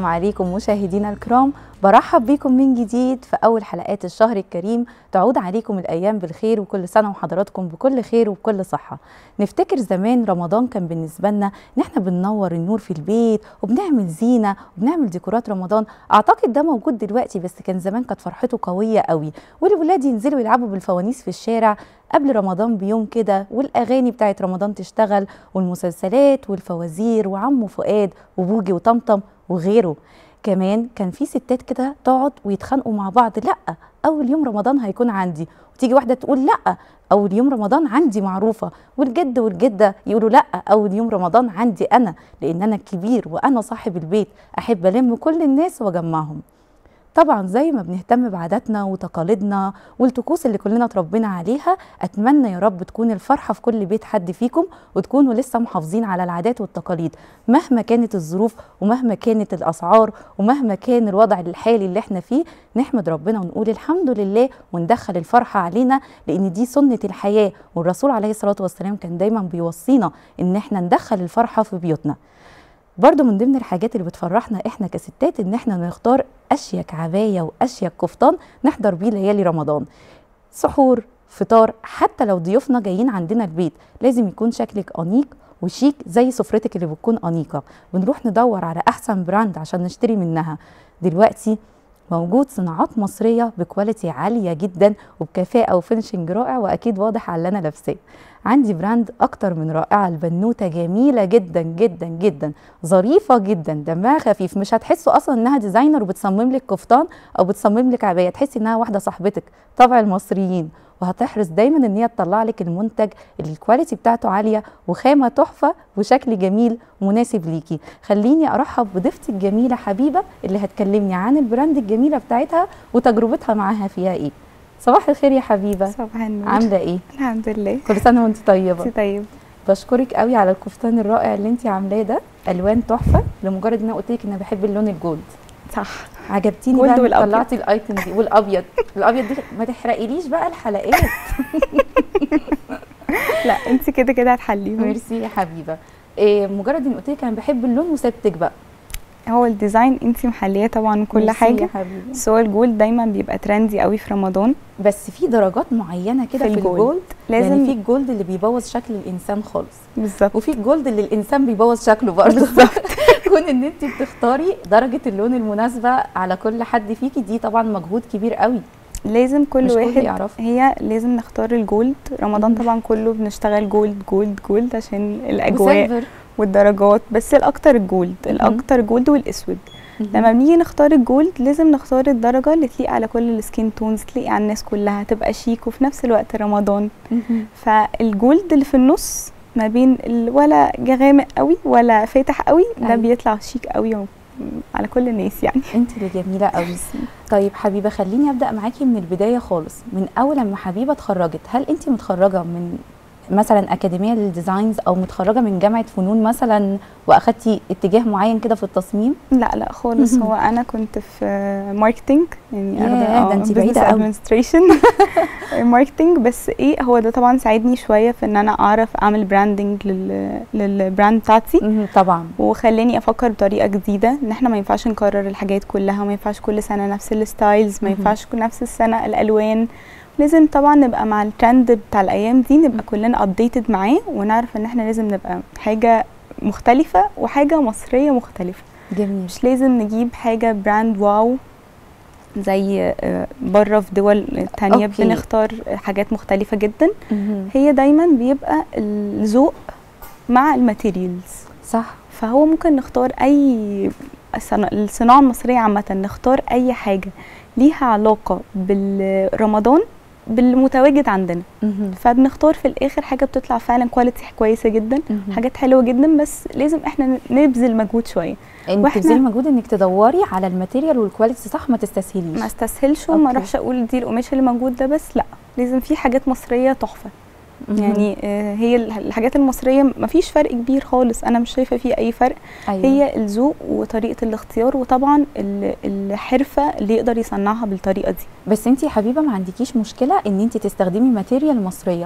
عليكم مشاهدينا الكرام برحب بكم من جديد في أول حلقات الشهر الكريم تعود عليكم الأيام بالخير وكل سنة وحضراتكم بكل خير وبكل صحة نفتكر زمان رمضان كان بالنسبة لنا إن إحنا بننور النور في البيت وبنعمل زينة وبنعمل ديكورات رمضان أعتقد ده موجود دلوقتي بس كان زمان كانت فرحته قوية قوي والولاد ينزلوا يلعبوا بالفوانيس في الشارع قبل رمضان بيوم كده والاغاني بتاعت رمضان تشتغل والمسلسلات والفوازير وعمو فؤاد وبوجي وطمطم وغيره كمان كان في ستات كده تقعد ويتخانقوا مع بعض لا اول يوم رمضان هيكون عندي وتيجي واحده تقول لا اول يوم رمضان عندي معروفه والجد والجده يقولوا لا اول يوم رمضان عندي انا لان انا الكبير وانا صاحب البيت احب الم كل الناس واجمعهم طبعا زي ما بنهتم بعاداتنا وتقاليدنا والطقوس اللي كلنا اتربينا عليها اتمنى يا رب تكون الفرحه في كل بيت حد فيكم وتكونوا لسه محافظين على العادات والتقاليد مهما كانت الظروف ومهما كانت الاسعار ومهما كان الوضع الحالي اللي احنا فيه نحمد ربنا ونقول الحمد لله وندخل الفرحه علينا لان دي سنه الحياه والرسول عليه الصلاه والسلام كان دايما بيوصينا ان احنا ندخل الفرحه في بيوتنا برضو من ضمن الحاجات اللي بتفرحنا احنا كستات ان احنا نختار اشيك عبايه واشيك قفطان نحضر بيه ليالي رمضان سحور فطار حتى لو ضيوفنا جايين عندنا البيت لازم يكون شكلك انيق وشيك زي سفرتك اللي بتكون انيقه بنروح ندور على احسن براند عشان نشتري منها دلوقتي موجود صناعات مصرية بكواليتي عالية جدا وبكفاءة وفينشنج رائع وأكيد واضح على اللي أنا لابساه عندي براند أكتر من رائعة البنوتة جميلة جدا جدا جدا ظريفة جدا دمها خفيف مش هتحسوا أصلا إنها ديزاينر وبتصمم لك كفتان أو بتصمم لك عباية تحسي إنها واحدة صاحبتك طبع المصريين وهتحرص دايما ان هي تطلع لك المنتج اللي الكواليتي بتاعته عاليه وخامه تحفه وشكل جميل ومناسب ليكي خليني ارحب بضيفتي الجميله حبيبه اللي هتكلمني عن البراند الجميله بتاعتها وتجربتها معاها فيها ايه صباح الخير يا حبيبه صباح النور عامله ايه الحمد لله كل سنه وانت طيبه انت طيب بشكرك قوي على الكفتان الرائع اللي انت عاملاه ده الوان تحفه لمجرد ان انا قلت لك ان انا بحب اللون الجولد صح عجبتيني جولد بقى إنك والأبيض. طلعتي الايتم دي والابيض الابيض دي ما تحرقيليش بقى الحلقات لا انت كده كده هتحليهم ميرسي يا حبيبه إيه مجرد ان قلت لك انا بحب اللون وسبتك بقى هو الديزاين انت محليه طبعا كل ميرسي حاجه يا حبيبي بس هو الجولد دايما بيبقى ترندي قوي في رمضان بس في درجات معينه كده في في, الجولد. الجولد لازم يعني في الجولد اللي بيبوظ شكل الانسان خالص بالظبط وفي الجولد اللي الانسان بيبوظ شكله برضه بالظبط. كون ان انت بتختاري درجه اللون المناسبه على كل حد فيكي دي طبعا مجهود كبير قوي لازم كل مش كل واحد يعرف. هي لازم نختار الجولد رمضان مم. طبعا كله بنشتغل جولد جولد جولد عشان الاجواء وسيلفر والدرجات بس الاكتر الجولد الاكتر جولد والاسود لما بنيجي نختار الجولد لازم نختار الدرجه اللي تليق على كل السكين تونز تليق على الناس كلها تبقى شيك وفي نفس الوقت رمضان مهم. فالجولد اللي في النص ما بين ال- ولا غامق قوي ولا فاتح قوي ده أيوة. بيطلع شيك قوي و- على كل الناس يعني انت اللي جميله قوي طيب حبيبه خليني ابدا معاكي من البدايه خالص من اول لما حبيبه اتخرجت هل انت متخرجه من مثلا اكاديميه للديزاينز او متخرجه من جامعه فنون مثلا واخدتي اتجاه معين كده في التصميم لا لا خالص مهم. هو انا كنت في ماركتنج يعني ياه، ده انت بعيدة قوي. ادمنستريشن ماركتنج بس ايه هو ده طبعا ساعدني شويه في ان انا اعرف اعمل براندنج لل للبراند بتاعتي مهم، طبعا وخلاني افكر بطريقه جديده ان احنا ما ينفعش نكرر الحاجات كلها ما ينفعش كل سنه نفس الستايلز ما مهم. ينفعش كل- نفس السنه الالوان لازم طبعا نبقى مع الترند بتاع الايام دي نبقى كلنا ابديتد معاه ونعرف ان احنا لازم نبقى حاجه مختلفه وحاجه مصريه مختلفه جميل مش لازم نجيب حاجه براند واو زي آه، بره في دول تانية أوكي. بنختار حاجات مختلفة جدا مهم. هي دايما بيبقى الذوق مع الماتيريالز صح فهو ممكن نختار اي الصنا- الصناعه المصريه عامه نختار اي حاجه ليها علاقه بالرمضان بالمتواجد عندنا مهم. فبنختار في الاخر حاجه بتطلع فعلا كواليتي كويسه جدا مهم. حاجات حلوه جدا بس لازم احنا نبذل مجهود شويه انت وإحنا- بتبذلي مجهود انك تدوري على الماتيريال والكواليتي صح ما تستسهليش ما استسهلش وما أوكي. اروحش اقول دي القماش اللي موجود ده بس لا لازم في حاجات مصريه تحفه مهم. يعني آه، هي الح- الحاجات المصريه مفيش فرق كبير خالص انا مش شايفه فيه اي فرق أيوة. هي الذوق وطريقه الاختيار وطبعا ال- الحرفه اللي يقدر يصنعها بالطريقه دي بس انت يا حبيبه ما عندكيش مشكله ان انت تستخدمي ماتيريال مصريه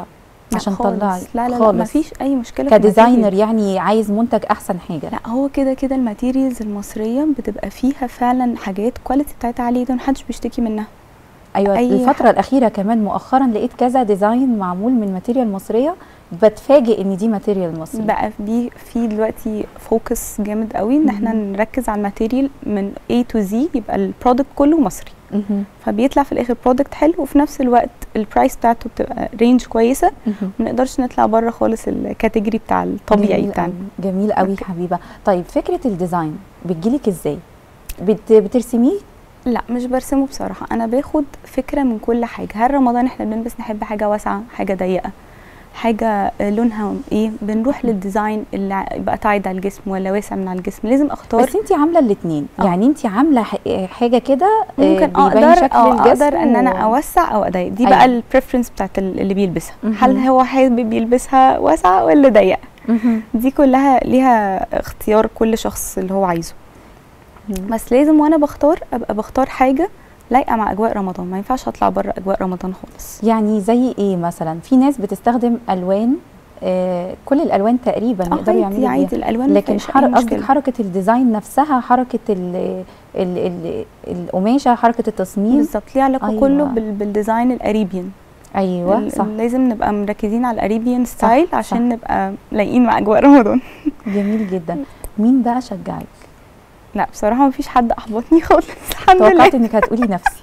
لا عشان خالص. تطلعي لا لا لا خالص. مفيش اي مشكله في كديزاينر الماتيريال. يعني عايز منتج احسن حاجه لا هو كده كده الماتيريالز المصريه بتبقى فيها فعلا حاجات كواليتي بتاعتها عاليه جدا محدش بيشتكي منها ايوه أي الفتره الاخيره كمان مؤخرا لقيت كذا ديزاين معمول من ماتيريال مصريه بتفاجئ ان دي ماتيريال مصري بقى في في دلوقتي فوكس جامد قوي ان احنا مهم. نركز على الماتيريال من A to Z يبقى البرودكت كله مصري مهم. فبيطلع في الاخر برودكت حلو وفي نفس الوقت البرايس بتاعته بتبقى رينج كويسه مهم. ما نقدرش نطلع بره خالص الكاتيجوري بتاع الطبيعي جميل بتاعنا أوي. جميل قوي أوكي. حبيبه طيب فكره الديزاين بتجيلك ازاي بت... بترسميه لا مش برسمه بصراحه انا باخد فكره من كل حاجه هل رمضان احنا بنلبس نحب حاجه واسعه حاجه ضيقه حاجه لونها ايه بنروح للديزاين اللي يبقى تايد على الجسم ولا واسع من على الجسم لازم اختار بس انت عامله الاثنين آه. يعني انت عامله ح- حاجه كده آه، ممكن بيبين اقدر شكل اه الجسم اقدر ان انا و- اوسع او اضيق دي أيوة. بقى البريفرنس بتاعت ال- اللي بيلبسها مهم. هل هو حابب يلبسها واسعه ولا ضيقه مهم. دي كلها ليها اختيار كل شخص اللي هو عايزه مهم. بس لازم وانا بختار ابقى بختار حاجه لايقه مع اجواء رمضان ما ينفعش اطلع بره اجواء رمضان خالص يعني زي ايه مثلا في ناس بتستخدم الوان آه كل الالوان تقريبا اه يقدروا عادي يعملوا عادي بيها الالوان ما لكن فيهاش أي حرك قصدك مشكلة. حركه الديزاين نفسها حركه ال ال ال القماشه حركه التصميم بالظبط ليه علاقه أيوة. كله بال بالديزاين الاريبيان ايوه ال- صح لازم نبقى مركزين على الاريبيان ستايل صح. عشان نبقى لايقين مع اجواء رمضان جميل جدا مين بقى شجعك لا بصراحه ما فيش حد احبطني خالص الحمد لله توقعت انك هتقولي نفسي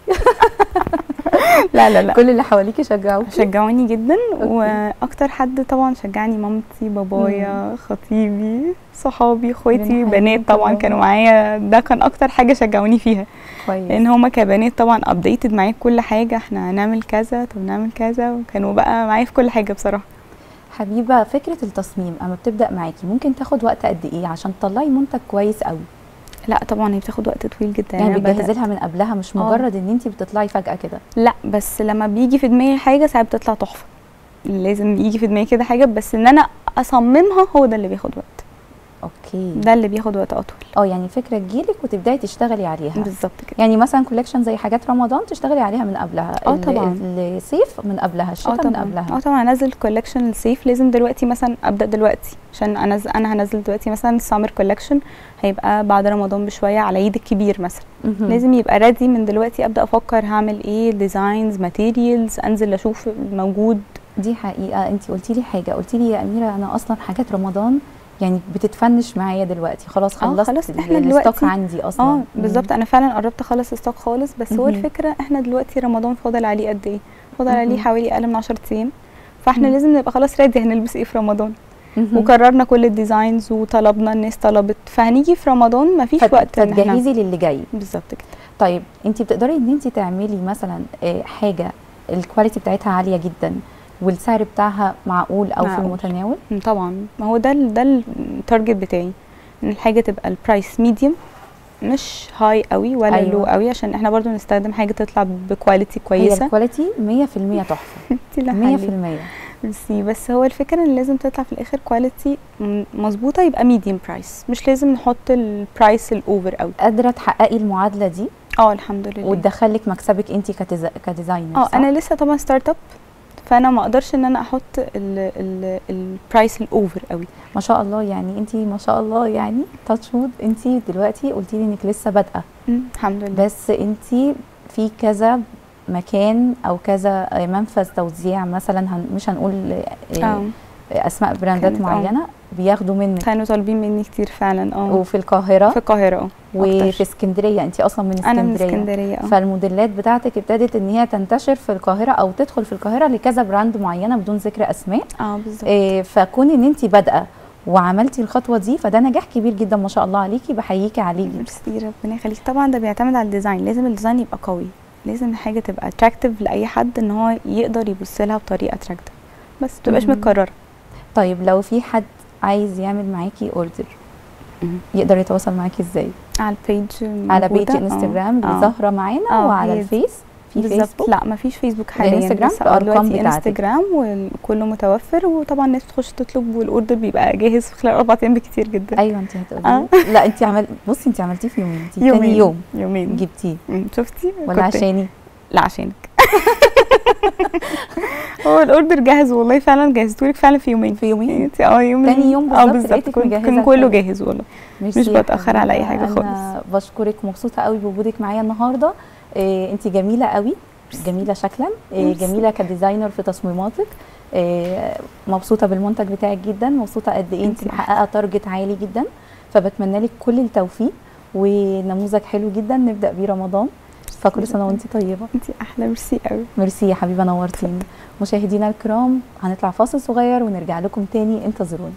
لا لا لا كل اللي حواليكي شجعوك شجعوني جدا أوكي. واكتر حد طبعا شجعني مامتي بابايا خطيبي صحابي اخواتي بنحييهم بنات طبعا طبعاً. كانوا معايا ده كان اكتر حاجه شجعوني فيها كويس لان هما كبنات طبعا ابديتد معايا في كل حاجه احنا هنعمل كذا طب نعمل كذا وكانوا بقى معايا في كل حاجه بصراحه حبيبه فكره التصميم اما بتبدا معاكي ممكن تاخد وقت قد ايه عشان تطلعي منتج كويس قوي لا طبعا هي بتاخد وقت طويل جدا يعني أنا بتجهزي بدأت- لها من قبلها مش آه. مجرد ان انت بتطلعي فجاه كده لا بس لما بيجي في دماغي حاجه ساعات بتطلع تحفه لازم يجي في دماغي كده حاجه بس ان انا اصممها هو ده اللي بياخد وقت اوكي ده اللي بياخد وقت اطول اه يعني فكره تجيلك وتبداي تشتغلي عليها بالظبط كده يعني مثلا كولكشن زي حاجات رمضان تشتغلي عليها من قبلها آه ال- طبعاً. الصيف من قبلها اه الشتاء من طبعا قبلها اه طبعا انزل كولكشن الصيف لازم دلوقتي مثلا ابدا دلوقتي عشان انزل انا هنزل دلوقتي مثلا السمر كولكشن هيبقى بعد رمضان بشويه على عيد الكبير مثلا مهم. لازم يبقى ريدي من دلوقتي ابدا افكر هعمل ايه ديزاينز ماتيريالز انزل اشوف الموجود دي حقيقه انت قلتي لي حاجه قلتي لي يا اميره انا اصلا حاجات رمضان يعني بتتفنش معايا دلوقتي خلاص آه، خلصت خلاص، ال- إحنا الستوك دلوقتي- عندي اصلا اه مم. بالظبط انا فعلا قربت اخلص الستوك خالص بس هو مهم. الفكره احنا دلوقتي رمضان فاضل عليه قد ايه فاضل مهم. عليه حوالي اقل من 10 ايام فاحنا مم. لازم نبقى خلاص ريدي هنلبس ايه في رمضان مهم. وكررنا كل الديزاينز وطلبنا الناس طلبت فهنيجي في رمضان مفيش فت- وقت ان احنا فتجهزي للي جاي بالظبط كده طيب انت بتقدري ان انت تعملي مثلا آه، حاجه الكواليتي بتاعتها عاليه جدا والسعر بتاعها معقول او في معقول. المتناول مم، طبعا ما هو ده ال- ده التارجت بتاعي ان الحاجه تبقى البرايس ميديوم مش هاي قوي ولا أيوة. لو قوي عشان احنا برضو نستخدم حاجه تطلع بكواليتي هي كويسه الكواليتي 100% تحفه انتي اللي 100% ميرسي بس هو الفكره ان لازم تطلع في الاخر كواليتي مظبوطه يبقى ميديوم برايس مش لازم نحط البرايس الاوفر قوي قادره تحققي المعادله دي اه الحمد لله وتدخلك مكسبك انت كتز... كديزاينر اه صح؟ انا لسه طبعا ستارت اب فانا ما اقدرش ان انا احط البرايس الاوفر قوي ما شاء الله يعني انت ما شاء الله يعني تاتشود انت دلوقتي قلتي لي انك لسه بادئه مم، الحمد لله بس انت في كذا مكان او كذا منفذ توزيع مثلا هن مش هنقول آه، اه اسماء براندات كانت- آه. معينه بياخدوا منك كانوا طالبين مني كتير فعلا اه وفي القاهره في القاهره اه وفي أكتر. اسكندريه انت اصلا من انا من اسكندريه اسكندريه اه فالموديلات بتاعتك ابتدت ان هي تنتشر في القاهره او تدخل في القاهره لكذا براند معينه بدون ذكر اسماء اه بالظبط إيه فكون ان انت بادئه وعملتي الخطوه دي فده نجاح كبير جدا ما شاء الله عليكي بحييكي عليه جدا ميرسي ربنا يخليك طبعا ده بيعتمد على الديزاين لازم الديزاين يبقى قوي لازم الحاجه تبقى اتراكتيف لاي حد ان هو يقدر يبص لها بطريقه اتراكتيف بس ما تبقاش مم. متكرره طيب لو في حد عايز يعمل معاكي اوردر مم. يقدر يتواصل معاكي ازاي على البيج على بيج موجودة. الانستجرام آه. اللي ظاهره معانا آه، وعلى هي دي. الفيس في بالظبط فيسبوك لا ما فيش فيسبوك حاليا الانستجرام بس اه بالأرقام دلوقتي بتاعتك. انستجرام وكله متوفر وطبعا الناس تخش تطلب والاوردر بيبقى جاهز في خلال اربع ايام بكتير جدا ايوه انت هتقولي آه. لا انت عمل بصي انت عملتيه في يومين انت تاني يومين يوم يومين جبتيه مم، شفتي ولا كنت- عشاني لا عشانك هو الاوردر جاهز والله فعلا جهزتهولك فعلا في يومين في يومين انت اه يومين تاني يوم اه بالظبط بالظبط لقيتك كان- مجهزة كان كله الحاجة. جاهز والله ميرسي مش يا بتأخر على أي حبيبة. حاجة انا بشكرك مبسوطه قوي بوجودك معايا النهارده إيه انت جميله قوي جميله شكلا إيه ميرسي. جميله كديزاينر في تصميماتك إيه مبسوطه بالمنتج بتاعك جدا مبسوطه قد ايه انت انتي محققه تارجت عالي جدا فبتمنى لك كل التوفيق ونموذج حلو جدا نبدا بيه رمضان فكل سنه وانت طيبه انت احلى ميرسي قوي ميرسي يا حبيبه نورتيني مشاهدينا الكرام هنطلع فاصل صغير ونرجع لكم تاني انتظرونا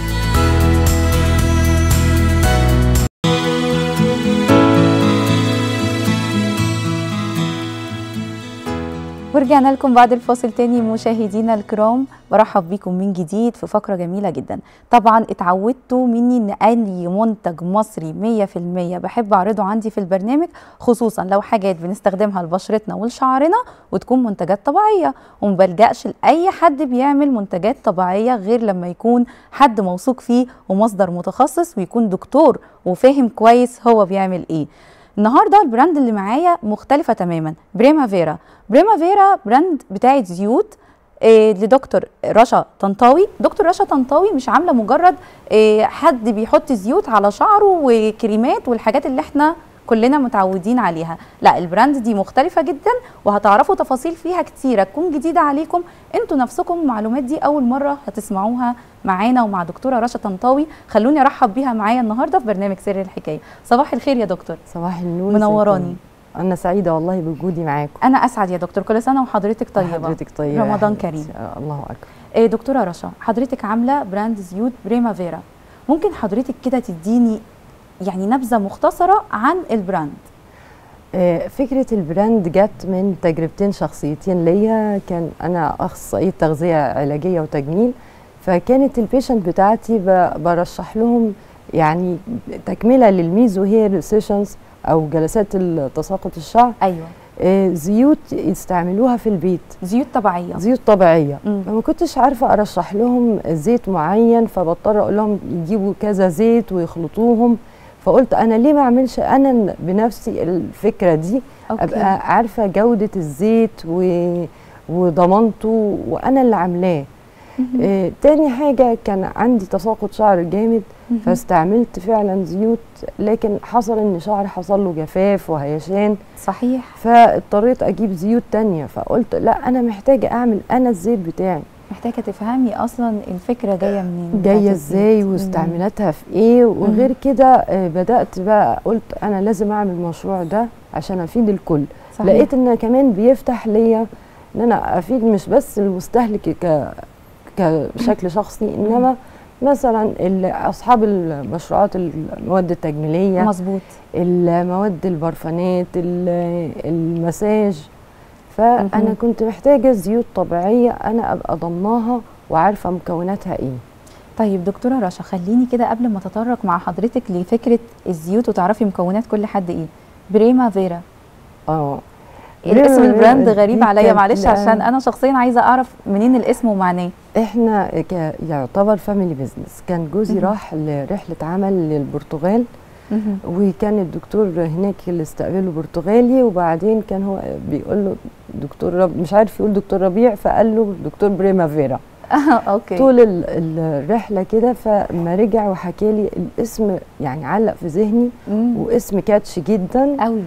ورجعنا لكم بعد الفاصل تاني مشاهدينا الكرام برحب بيكم من جديد في فقرة جميلة جدا طبعا اتعودتوا مني ان اي منتج مصري 100% بحب اعرضه عندي في البرنامج خصوصا لو حاجات بنستخدمها لبشرتنا ولشعرنا وتكون منتجات طبيعية ومبلجأش لأي حد بيعمل منتجات طبيعية غير لما يكون حد موثوق فيه ومصدر متخصص ويكون دكتور وفاهم كويس هو بيعمل ايه النهارده البراند اللي معايا مختلفه تماما بريما فيرا بريما فيرا براند بتاعت زيوت إيه لدكتور رشا طنطاوي دكتور رشا طنطاوي مش عامله مجرد إيه حد بيحط زيوت على شعره وكريمات والحاجات اللي احنا كلنا متعودين عليها لا البراند دي مختلفة جدا وهتعرفوا تفاصيل فيها كتيرة تكون جديدة عليكم انتوا نفسكم المعلومات دي اول مرة هتسمعوها معانا ومع دكتورة رشا طنطاوي خلوني ارحب بيها معايا النهاردة في برنامج سر الحكاية صباح الخير يا دكتور صباح النور منوراني. ازيكم؟ انا سعيده والله بوجودي معاكم انا اسعد يا دكتور كل سنة وحضرتك طيبة حضرتك طيبه يا رمضان حبيبتي. كريم. آه الله اكبر إيه دكتورة رشا حضرتك عاملة براند زيوت بريما فيرا ممكن حضرتك كده تديني يعني نبذة مختصرة عن البراند آه فكره البراند جت من تجربتين شخصيتين ليا كان انا اخصائيه تغذيه علاجيه وتجميل فكانت البيشنت بتاعتي ب- برشح لهم يعني تكمله للميزو هير سيشنز او جلسات ال- تساقط الشعر ايوه آه زيوت يستعملوها في البيت زيوت طبيعية زيوت طبيعيه مم. فما كنتش عارفه ارشح لهم زيت معين فبضطر اقول لهم يجيبوا كذا زيت ويخلطوهم فقلت انا ليه ما اعملش انا بنفسي الفكره دي أوكي. ابقى عارفه جوده الزيت و... وضمانته وانا اللي عاملاه مهم. آه تاني حاجه كان عندي تساقط شعر جامد مهم. فاستعملت فعلا زيوت لكن حصل ان شعري حصل له جفاف وهيشان صحيح فاضطريت اجيب زيوت تانية فقلت لا انا محتاجه اعمل انا الزيت بتاعي محتاجة تفهمي أصلا الفكرة جاية منين بتاعت جايه الزيت. ازاي مم. واستعملاتها في ايه وغير كده آه، بدات بقى قلت انا لازم اعمل المشروع ده عشان افيد الكل صحيح. لقيت ان كمان بيفتح ليا ان انا افيد مش بس المستهلك ك كشكل شخصي انما مثلا ال- اصحاب المشروعات المواد التجميليه مظبوط المواد البرفانات ال- المساج فانا مهم. كنت محتاجه زيوت طبيعيه انا ابقى ضمناها وعارفه مكوناتها ايه طيب دكتورة رشا خليني كده قبل ما أتطرق مع حضرتك لفكرة الزيوت وتعرفي مكونات كل حد إيه بريما فيرا اه الاسم بريما البراند فيرا غريب دي عليا كانت- معلش لا، عشان أنا شخصيا عايزة أعرف منين الاسم ومعناه احنا ك... يعتبر فاميلي بيزنس كان جوزي مهم. راح لرحله عمل للبرتغال مهم. وكان الدكتور هناك اللي استقبله برتغالي وبعدين كان هو بيقول له دكتور رب... مش عارف يقول دكتور ربيع فقال له دكتور بريمافيرا أوكي طول ال- الرحله كده فما رجع وحكى لي الاسم يعني علق في ذهني مم. واسم كاتش جدا قوي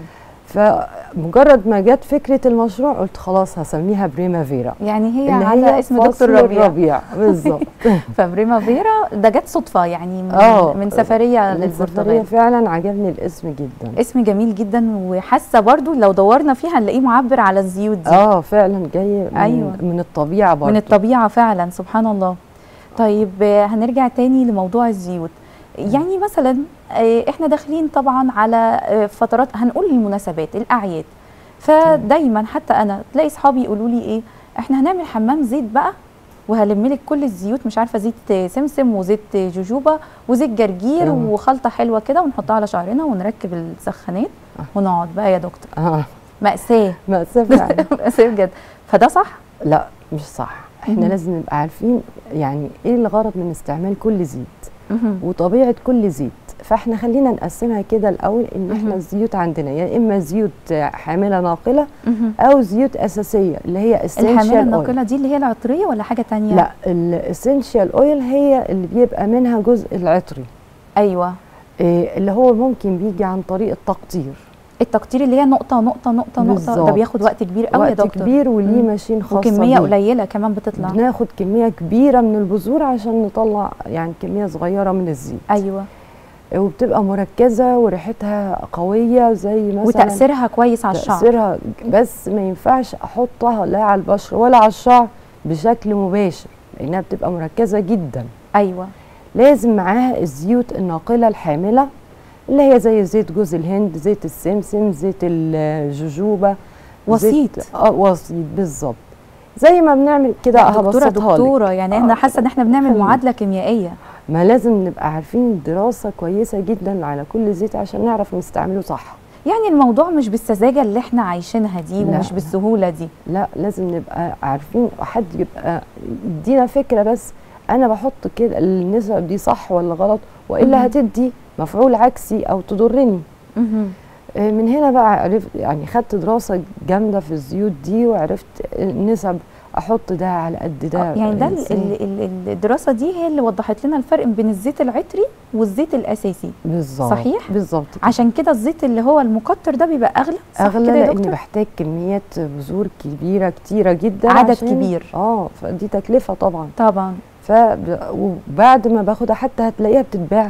فمجرد ما جت فكره المشروع قلت خلاص هسميها بريمافيرا يعني هي اللي على هي اسم فصل دكتور ربيع الربيع بالظبط فبريما فيرا ده جت صدفة يعني من, آه. من سفرية السفرية للبرتغال فعلا عجبني الاسم جدا اسم جميل جدا وحاسة برضو لو دورنا فيه هنلاقيه معبر على الزيوت دي اه فعلا جاي من, أيوة. من الطبيعه برضه من الطبيعة فعلا سبحان الله طيب آه، هنرجع تاني لموضوع الزيوت يعني مثلا آه، احنا داخلين طبعا على آه، فترات هنقول المناسبات الاعياد فدايما حتى انا تلاقي اصحابي يقولوا لي ايه احنا هنعمل حمام زيت بقى وهلم لك كل الزيوت مش عارفه زيت سمسم وزيت جوجوبا وزيت جرجير آه. وخلطه حلوه كده ونحطها على شعرنا ونركب السخانات آه. ونقعد بقى يا دكتور اه مأساة مأساة فعلا مأساة بجد فده صح؟ لا مش صح احنا مهم. لازم نبقى عارفين يعني ايه الغرض من استعمال كل زيت مهم. وطبيعه كل زيت فاحنا خلينا نقسمها كده الاول ان احنا مهم. الزيوت عندنا يا اما زيوت حامله ناقله مهم. او زيوت اساسيه اللي هي الحامله essential oil. الناقله دي اللي هي العطريه ولا حاجه تانية لا الاسينشال اويل هي اللي بيبقى منها جزء العطري ايوه إيه اللي هو ممكن بيجي عن طريق التقطير التقطير اللي هي نقطه نقطه نقطه نقطه ده بالظبط. بياخد وقت كبير قوي يا وقت دكتور كبير وليه مم. ماشين خاصه وكميه بيه. قليله كمان بتطلع بناخد كميه كبيره من البذور عشان نطلع يعني كميه صغيره من الزيت ايوه وبتبقى مركزه وريحتها قويه زي مثلا وتاثيرها كويس على الشعر تأثيرها بس ما ينفعش احطها لا على البشره ولا على الشعر بشكل مباشر لانها بتبقى مركزه جدا ايوه لازم معاها الزيوت الناقله الحامله اللي هي زي زيت جوز الهند زيت السمسم زيت الجوجوبا وسيط. زيت اه وسيط بالظبط زي ما بنعمل كده دكتوره هبسطها لك دكتوره يعني احنا آه. حاسه ان احنا بنعمل خلينا. معادله كيميائيه ما لازم نبقى عارفين دراسه كويسه جدا على كل زيت عشان نعرف نستعمله صح يعني الموضوع مش بالسذاجه اللي احنا عايشينها دي لا. ومش بالسهوله دي لا لازم نبقى عارفين حد يبقى يدينا فكره بس انا بحط كده النسب دي صح ولا غلط مهم. والا هتدي مفعول عكسي او تضرني مهم. آه، من هنا بقى عرفت يعني خدت دراسه جامده في الزيوت دي وعرفت النسب احط ده على قد ده آه، يعني ده ال- إزاي. ال- ال- الدراسه دي هي اللي وضحت لنا الفرق بين الزيت العطري والزيت الاساسي بالظبط صحيح؟ بالظبط كده. عشان كده الزيت اللي هو المكتر ده بيبقى اغلى صح اغلى كده يا لاني دكتور بحتاج كميات بذور كبيره كتيره جدا عدد عشان- كبير. اه فدي تكلفه طبعا طبعا ف وبعد ما باخدها حتى هتلاقيها بتتباع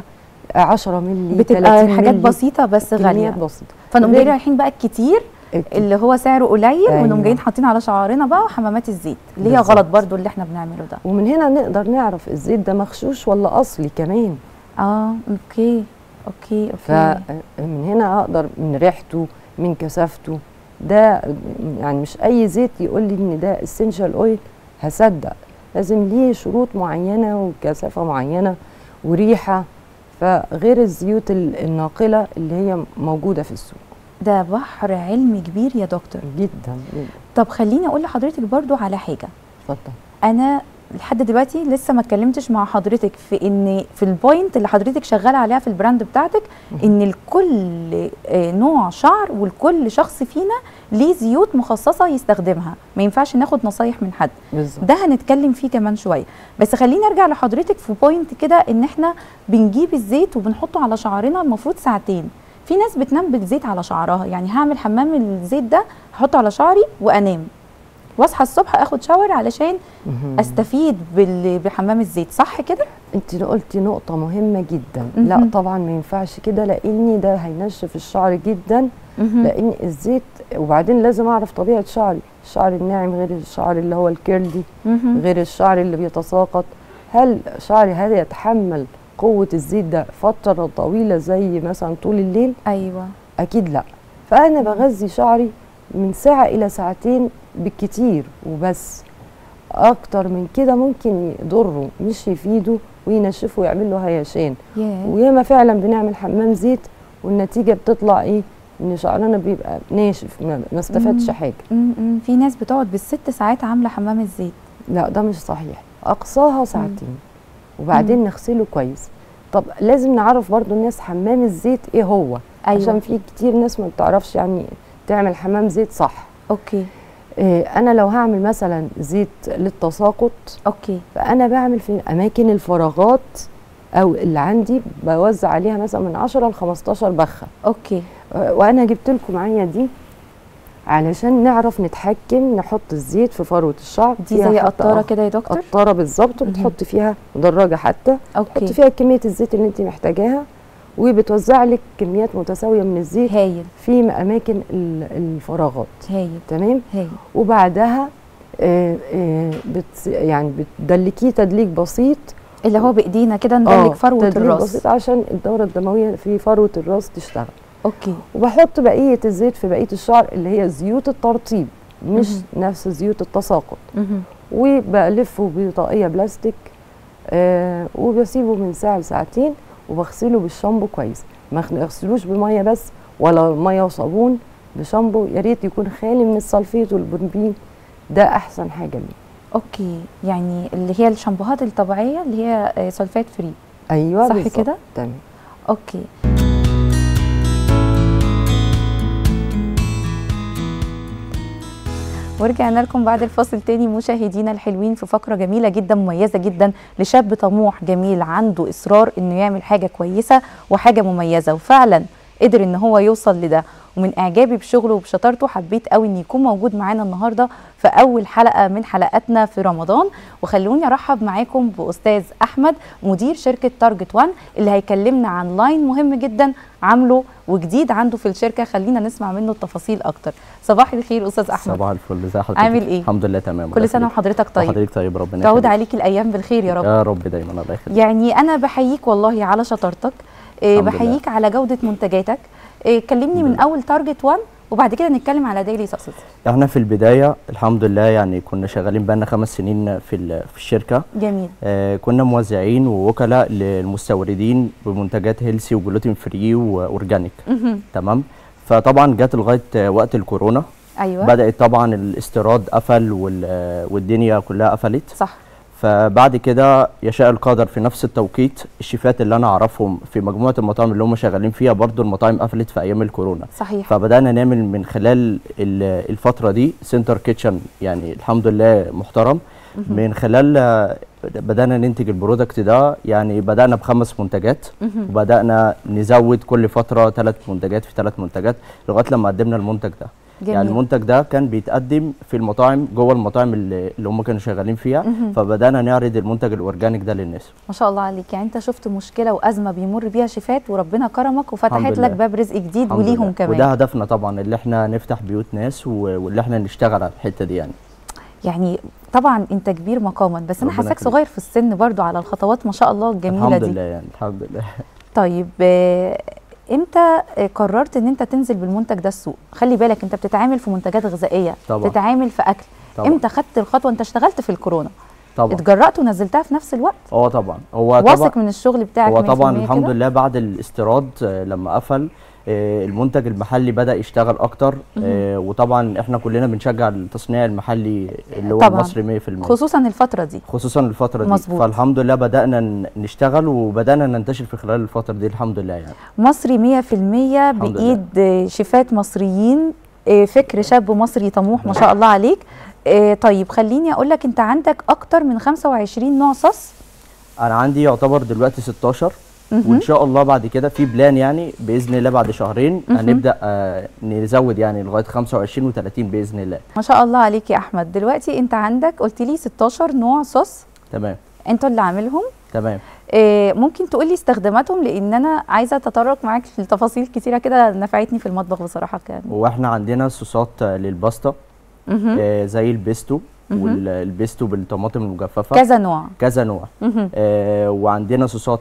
10 مللي بتبقى 30 حاجات مللي، بسيطه بس كميات غاليه بسيطه فنقوم غير- جايين رايحين بقى الكتير اللي هو سعره قليل أيوة. ونقوم جايين حاطين على شعرنا بقى وحمامات الزيت اللي هي بالظبط. غلط برضو اللي احنا بنعمله ده ومن هنا نقدر نعرف الزيت ده مغشوش ولا اصلي كمان اه اوكي اوكي اوكي فمن هنا اقدر من ريحته من كثافته ده يعني مش اي زيت يقول لي ان ده اسينشال اويل هصدق لازم ليه شروط معينه وكثافه معينه وريحه فغير الزيوت ال- الناقله اللي هي موجوده في السوق ده بحر علمي كبير يا دكتور جدا جدا طب خليني اقول لحضرتك برضو على حاجه اتفضل انا لحد دلوقتي لسه ما اتكلمتش مع حضرتك في ان في البوينت اللي حضرتك شغاله عليها في البراند بتاعتك ان لكل آه، نوع شعر ولكل شخص فينا ليه زيوت مخصصه يستخدمها ما ينفعش ناخد نصايح من حد بالظبط ده هنتكلم فيه كمان شويه بس خليني ارجع لحضرتك في بوينت كده ان احنا بنجيب الزيت وبنحطه على شعرنا المفروض ساعتين في ناس بتنام بالزيت على شعرها يعني هعمل حمام الزيت ده هحطه على شعري وانام واصحى الصبح اخد شاور علشان مهم. استفيد بال- بحمام الزيت صح كده انت قلتي نقطة مهمة جدا مهم. لا طبعا ما ينفعش كده لان ده هينشف الشعر جدا مهم. لان الزيت وبعدين لازم اعرف طبيعة شعري الشعر الناعم غير الشعر اللي هو الكيرلي مهم. غير الشعر اللي بيتساقط هل شعري هذا يتحمل قوة الزيت ده فترة طويلة زي مثلا طول الليل ايوه اكيد لا فانا بغذي شعري من ساعة الى ساعتين بالكتير وبس اكتر من كده ممكن يضره مش يفيده وينشفه ويعمل له هيشان ياه وياما فعلا بنعمل حمام زيت والنتيجه بتطلع ايه ان شعرنا بيبقى ناشف ما ما استفادش مم. حاجه م- م. في ناس بتقعد بالست ساعات عامله حمام الزيت لا ده مش صحيح اقصاها ساعتين وبعدين نغسله كويس طب لازم نعرف برضو الناس حمام الزيت ايه هو ايوه عشان في كتير ناس ما بتعرفش يعني تعمل حمام زيت صح اوكي إيه انا لو هعمل مثلا زيت للتساقط اوكي فانا بعمل في اماكن الفراغات او اللي عندي بوزع عليها مثلا من 10 ل 15 بخه اوكي أه، وانا جبت لكم معايا دي علشان نعرف نتحكم نحط الزيت في فروه الشعر دي فيها زي حتى قطاره أخ- كده يا دكتور قطاره بالظبط مهم. وبتحط فيها مدرجه حتى اوكي تحط فيها كميه الزيت اللي انت محتاجاها وبتوزع لك كميات متساويه من الزيت هايل في اماكن ال- الفراغات هايل تمام هايل وبعدها آه، آه، بت يعني بتدلكيه تدليك بسيط اللي هو بايدينا كده آه، ندلك فروه تدليك الراس بسيط عشان الدوره الدمويه في فروه الراس تشتغل اوكي وبحط بقيه الزيت في بقيه الشعر اللي هي زيوت الترطيب مش مهم. نفس زيوت التساقط مهم. وبلفه بطاقيه بلاستيك آه وبسيبه من ساعه لساعتين وبغسله بالشامبو كويس ما اغسلوش بميه بس ولا ميه وصابون بشامبو يا ريت يكون خالي من السلفيت والبروبين ده احسن حاجه ليه اوكي يعني اللي هي الشامبوهات الطبيعيه اللي هي آه، سلفات فري ايوه صح بالظبط. كده؟ تمام اوكي ورجعنا لكم بعد الفاصل تاني مشاهدينا الحلوين في فقره جميله جدا مميزه جدا لشاب طموح جميل عنده اصرار انه يعمل حاجه كويسه وحاجه مميزه وفعلا قدر ان هو يوصل لده ومن اعجابي بشغله وبشطارته حبيت قوي ان يكون موجود معانا النهارده في اول حلقه من حلقاتنا في رمضان وخلوني ارحب معاكم باستاذ احمد مدير شركه تارجت 1 اللي هيكلمنا عن لاين مهم جدا عامله وجديد عنده في الشركه خلينا نسمع منه التفاصيل اكتر صباح الخير استاذ احمد صباح الفل ازي حضرتك عامل ايه؟ الحمد لله تمام كل سنه وحضرتك طيب وحضرتك طيب ربنا تعود يخليك. عليك الايام بالخير يا رب يا رب دايما الله يخليك يعني انا بحييك والله على شطارتك إيه الحمد لله. بحييك على جوده منتجاتك إيه كلمني من اول تارجت 1 وبعد كده نتكلم على ديلي سكسس احنا في البدايه الحمد لله يعني كنا شغالين بقالنا خمس سنين في ال- في الشركه جميل آه كنا موزعين ووكلاء للمستوردين بمنتجات هيلسي وجلوتين فري واورجانيك مهم. تمام فطبعا جت لغايه آه، وقت الكورونا ايوه بدات طبعا الاستيراد قفل وال- آه، والدنيا كلها قفلت صح فبعد كده يشاء القدر في نفس التوقيت الشيفات اللي انا اعرفهم في مجموعه المطاعم اللي هم شغالين فيها برضو المطاعم قفلت في ايام الكورونا صحيح فبدانا نعمل من خلال ال- الفتره دي سنتر كيتشن يعني الحمد لله محترم من خلال آه، بدانا ننتج البرودكت ده يعني بدانا بخمس منتجات مهم. وبدانا نزود كل فتره ثلاث منتجات في ثلاث منتجات لغايه لما قدمنا المنتج ده جميل يعني المنتج ده كان بيتقدم في المطاعم جوه المطاعم اللي, اللي هم كانوا شغالين فيها مهم. فبدانا نعرض المنتج الاورجانيك ده للناس ما شاء الله عليك يعني انت شفت مشكله وازمه بيمر بيها شيفات وربنا كرمك وفتحت الحمد لك لله. باب رزق جديد الحمد وليهم لله. كمان وده هدفنا طبعا اللي احنا نفتح بيوت ناس و- واللي احنا نشتغل على الحته دي يعني يعني طبعا انت كبير مقاما بس انا ربنا حاساك يخليك. صغير في السن برضو على الخطوات ما شاء الله الجميله الحمد دي لله يعني الحمد لله طيب آه، امتى آه، قررت ان انت تنزل بالمنتج ده السوق خلي بالك انت بتتعامل في منتجات غذائيه طبعا. بتتعامل في اكل طبعا امتى خدت الخطوه انت اشتغلت في الكورونا طبعا اتجرأت ونزلتها في نفس الوقت هو طبعا هو طبعا واثق من الشغل بتاعك هو 100% طبعا الحمد كده؟ لله بعد الاستيراد آه، لما قفل آه، المنتج المحلي بدا يشتغل اكتر آه، وطبعا احنا كلنا بنشجع التصنيع المحلي اللي هو طبعاً. المصري 100% خصوصا الفتره دي خصوصا الفتره دي مظبوط. فالحمد لله بدانا ن- نشتغل وبدانا ننتشر في خلال الفتره دي الحمد لله يعني مصري 100% لله. بايد آه، شيفات مصريين آه، فكر شاب مصري طموح ما شاء الله عليك آه، طيب خليني اقول لك انت عندك اكتر من 25 نوع صوص انا عندي يعتبر دلوقتي 16 مهم. وان شاء الله بعد كده في بلان يعني باذن الله بعد شهرين مهم. هنبدا آه نزود يعني لغايه 25 و30 باذن الله ما شاء الله عليك يا احمد دلوقتي انت عندك قلت لي 16 نوع صوص تمام انتوا اللي عاملهم تمام آه، ممكن تقول لي استخداماتهم لان انا عايزه اتطرق معاك لتفاصيل كتيره كده نفعتني في المطبخ بصراحه كان واحنا عندنا صوصات آه، للباستا مهم. آه زي البيستو مهم. والبيستو بالطماطم المجففه كذا نوع كذا نوع مهم. آه وعندنا صوصات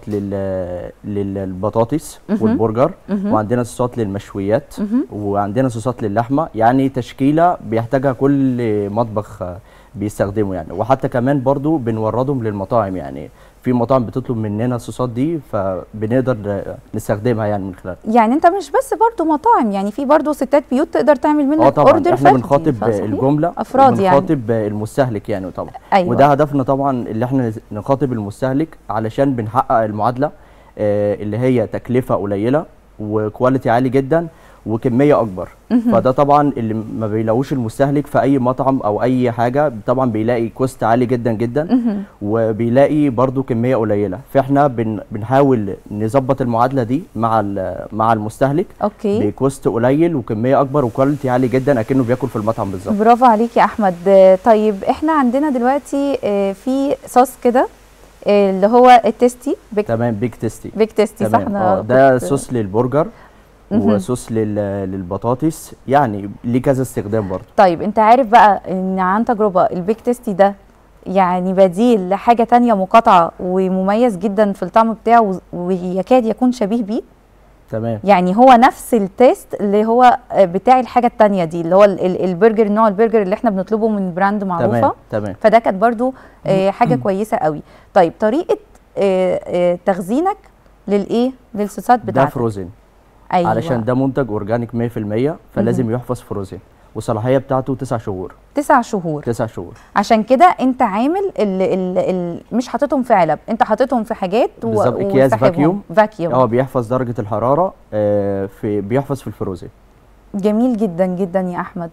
لل للبطاطس مهم. والبرجر مهم. وعندنا صوصات للمشويات مهم. وعندنا صوصات للحمه يعني تشكيله بيحتاجها كل مطبخ آه، بيستخدمه يعني وحتى كمان برضو بنوردهم للمطاعم يعني في مطاعم بتطلب مننا الصوصات دي فبنقدر آه، نستخدمها يعني من خلالها يعني انت مش بس برضو مطاعم يعني في برضو ستات بيوت تقدر تعمل منك اه طبعا اوردر احنا فردي بنخاطب فصحيح؟ الجمله افراد يعني بنخاطب المستهلك يعني طبعا ايوه وده هدفنا طبعا اللي احنا نخاطب المستهلك علشان بنحقق المعادله آه، اللي هي تكلفه قليله وكواليتي عالي جدا وكميه اكبر مهم. فده طبعا اللي ما بيلاقوش المستهلك في اي مطعم او اي حاجه طبعا بيلاقي كوست عالي جدا جدا مهم. وبيلاقي برضو كميه قليله فاحنا بن بنحاول نظبط المعادله دي مع ال- مع المستهلك اوكي بكوست قليل وكميه اكبر وكواليتي عالي جدا اكنه بياكل في المطعم بالظبط برافو عليك يا احمد آه، طيب احنا عندنا دلوقتي آه، في صوص كده آه، اللي هو التيستي بيك, تمام بيج تيستي بيك تيستي صح تمام أنا اه ده كنت- صوص للبرجر مهم. وصوص لل- للبطاطس يعني ليه كذا استخدام برضه طيب انت عارف بقى ان عن تجربه البيك تيستي ده يعني بديل لحاجه تانية مقاطعه ومميز جدا في الطعم بتاعه و- ويكاد يكون شبيه بيه تمام يعني هو نفس التيست اللي هو بتاع الحاجه التانية دي اللي هو ال- ال- البرجر نوع البرجر اللي احنا بنطلبه من براند معروفه تمام تمام فده كانت برضو آه، حاجه كويسه قوي طيب طريقه آه، آه، تخزينك للايه للصوصات ده بتاعتك فروزن ايوه علشان ده منتج اورجانيك 100% فلازم يحفظ فروزن والصلاحيه بتاعته تسع شهور تسع شهور تسع شهور عشان كده انت عامل ال ال ال مش حاططهم في علب انت حاططهم في حاجات و- بالظبط، أكياس وساحبهم. فاكيوم. فاكيوم اه بيحفظ درجه الحراره آه، في بيحفظ في الفروزن جميل جدا جدا يا احمد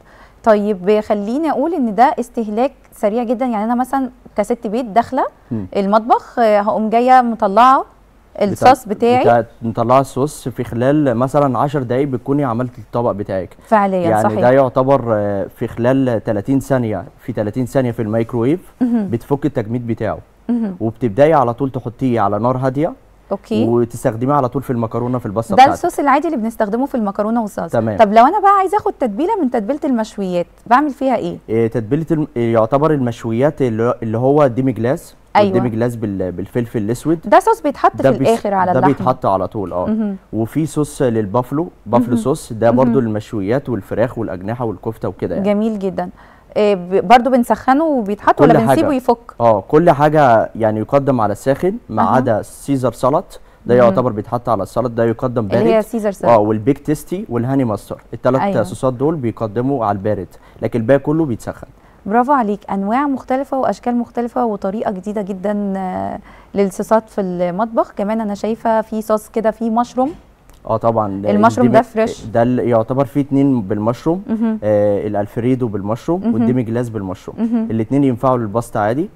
طيب خليني اقول ان ده استهلاك سريع جدا يعني انا مثلا كست بيت داخله مم. المطبخ آه، هقوم جايه مطلعه الصوص بتاعي بتاع نطلع الصوص في خلال مثلا 10 دقايق بتكوني عملت الطبق بتاعك فعليا يعني صحيح ده يعتبر آه، في خلال 30 ثانيه في 30 ثانيه في الميكروويف مهم. بتفك التجميد بتاعه مهم. وبتبداي على طول تحطيه على نار هاديه اوكي وتستخدميه على طول في المكرونه في الباستا ده بتاعتك الصوص العادي اللي بنستخدمه في المكرونه والصلصه تمام. طب لو انا بقى عايزه اخد تتبيله من تتبيله المشويات بعمل فيها ايه إيه، تتبيله الم... إيه، يعتبر المشويات اللي اللي هو ديمي جلاس أيوة. الديمي جلاس بال... بالفلفل الاسود ده صوص بيتحط في بيس- الاخر على ده اللحمه بيتحط على طول اه مهم. وفي صوص للبافلو بافلو صوص ده برضو المشويات والفراخ والاجنحه والكفته وكده يعني جميل جدا إيه ب- برضو بنسخنه وبيتحط كل ولا حاجة. بنسيبه يفك اه كل حاجه يعني يقدم على الساخن ما أها. عدا سيزر سلطه ده مهم. يعتبر بيتحط على السلطه ده يقدم اللي هي بارد سيزر اه سالاد والبيك تيستي والهاني ماستر الثلاث أيوة. أيوة. صوصات دول بيقدموا على البارد لكن الباقي كله بيتسخن برافو عليك انواع مختلفه واشكال مختلفه وطريقه جديده جدا آه، للصوصات في المطبخ كمان انا شايفه في صوص كده فيه مشروم اه طبعا ده المشروم الديمي- ده فريش. ده اللي يعتبر فيه اتنين بالمشروم مهم. آه الالفريدو بالمشروم مهم. والديمي جلاس بالمشروم مهم. الاثنين ينفعوا للباستا عادي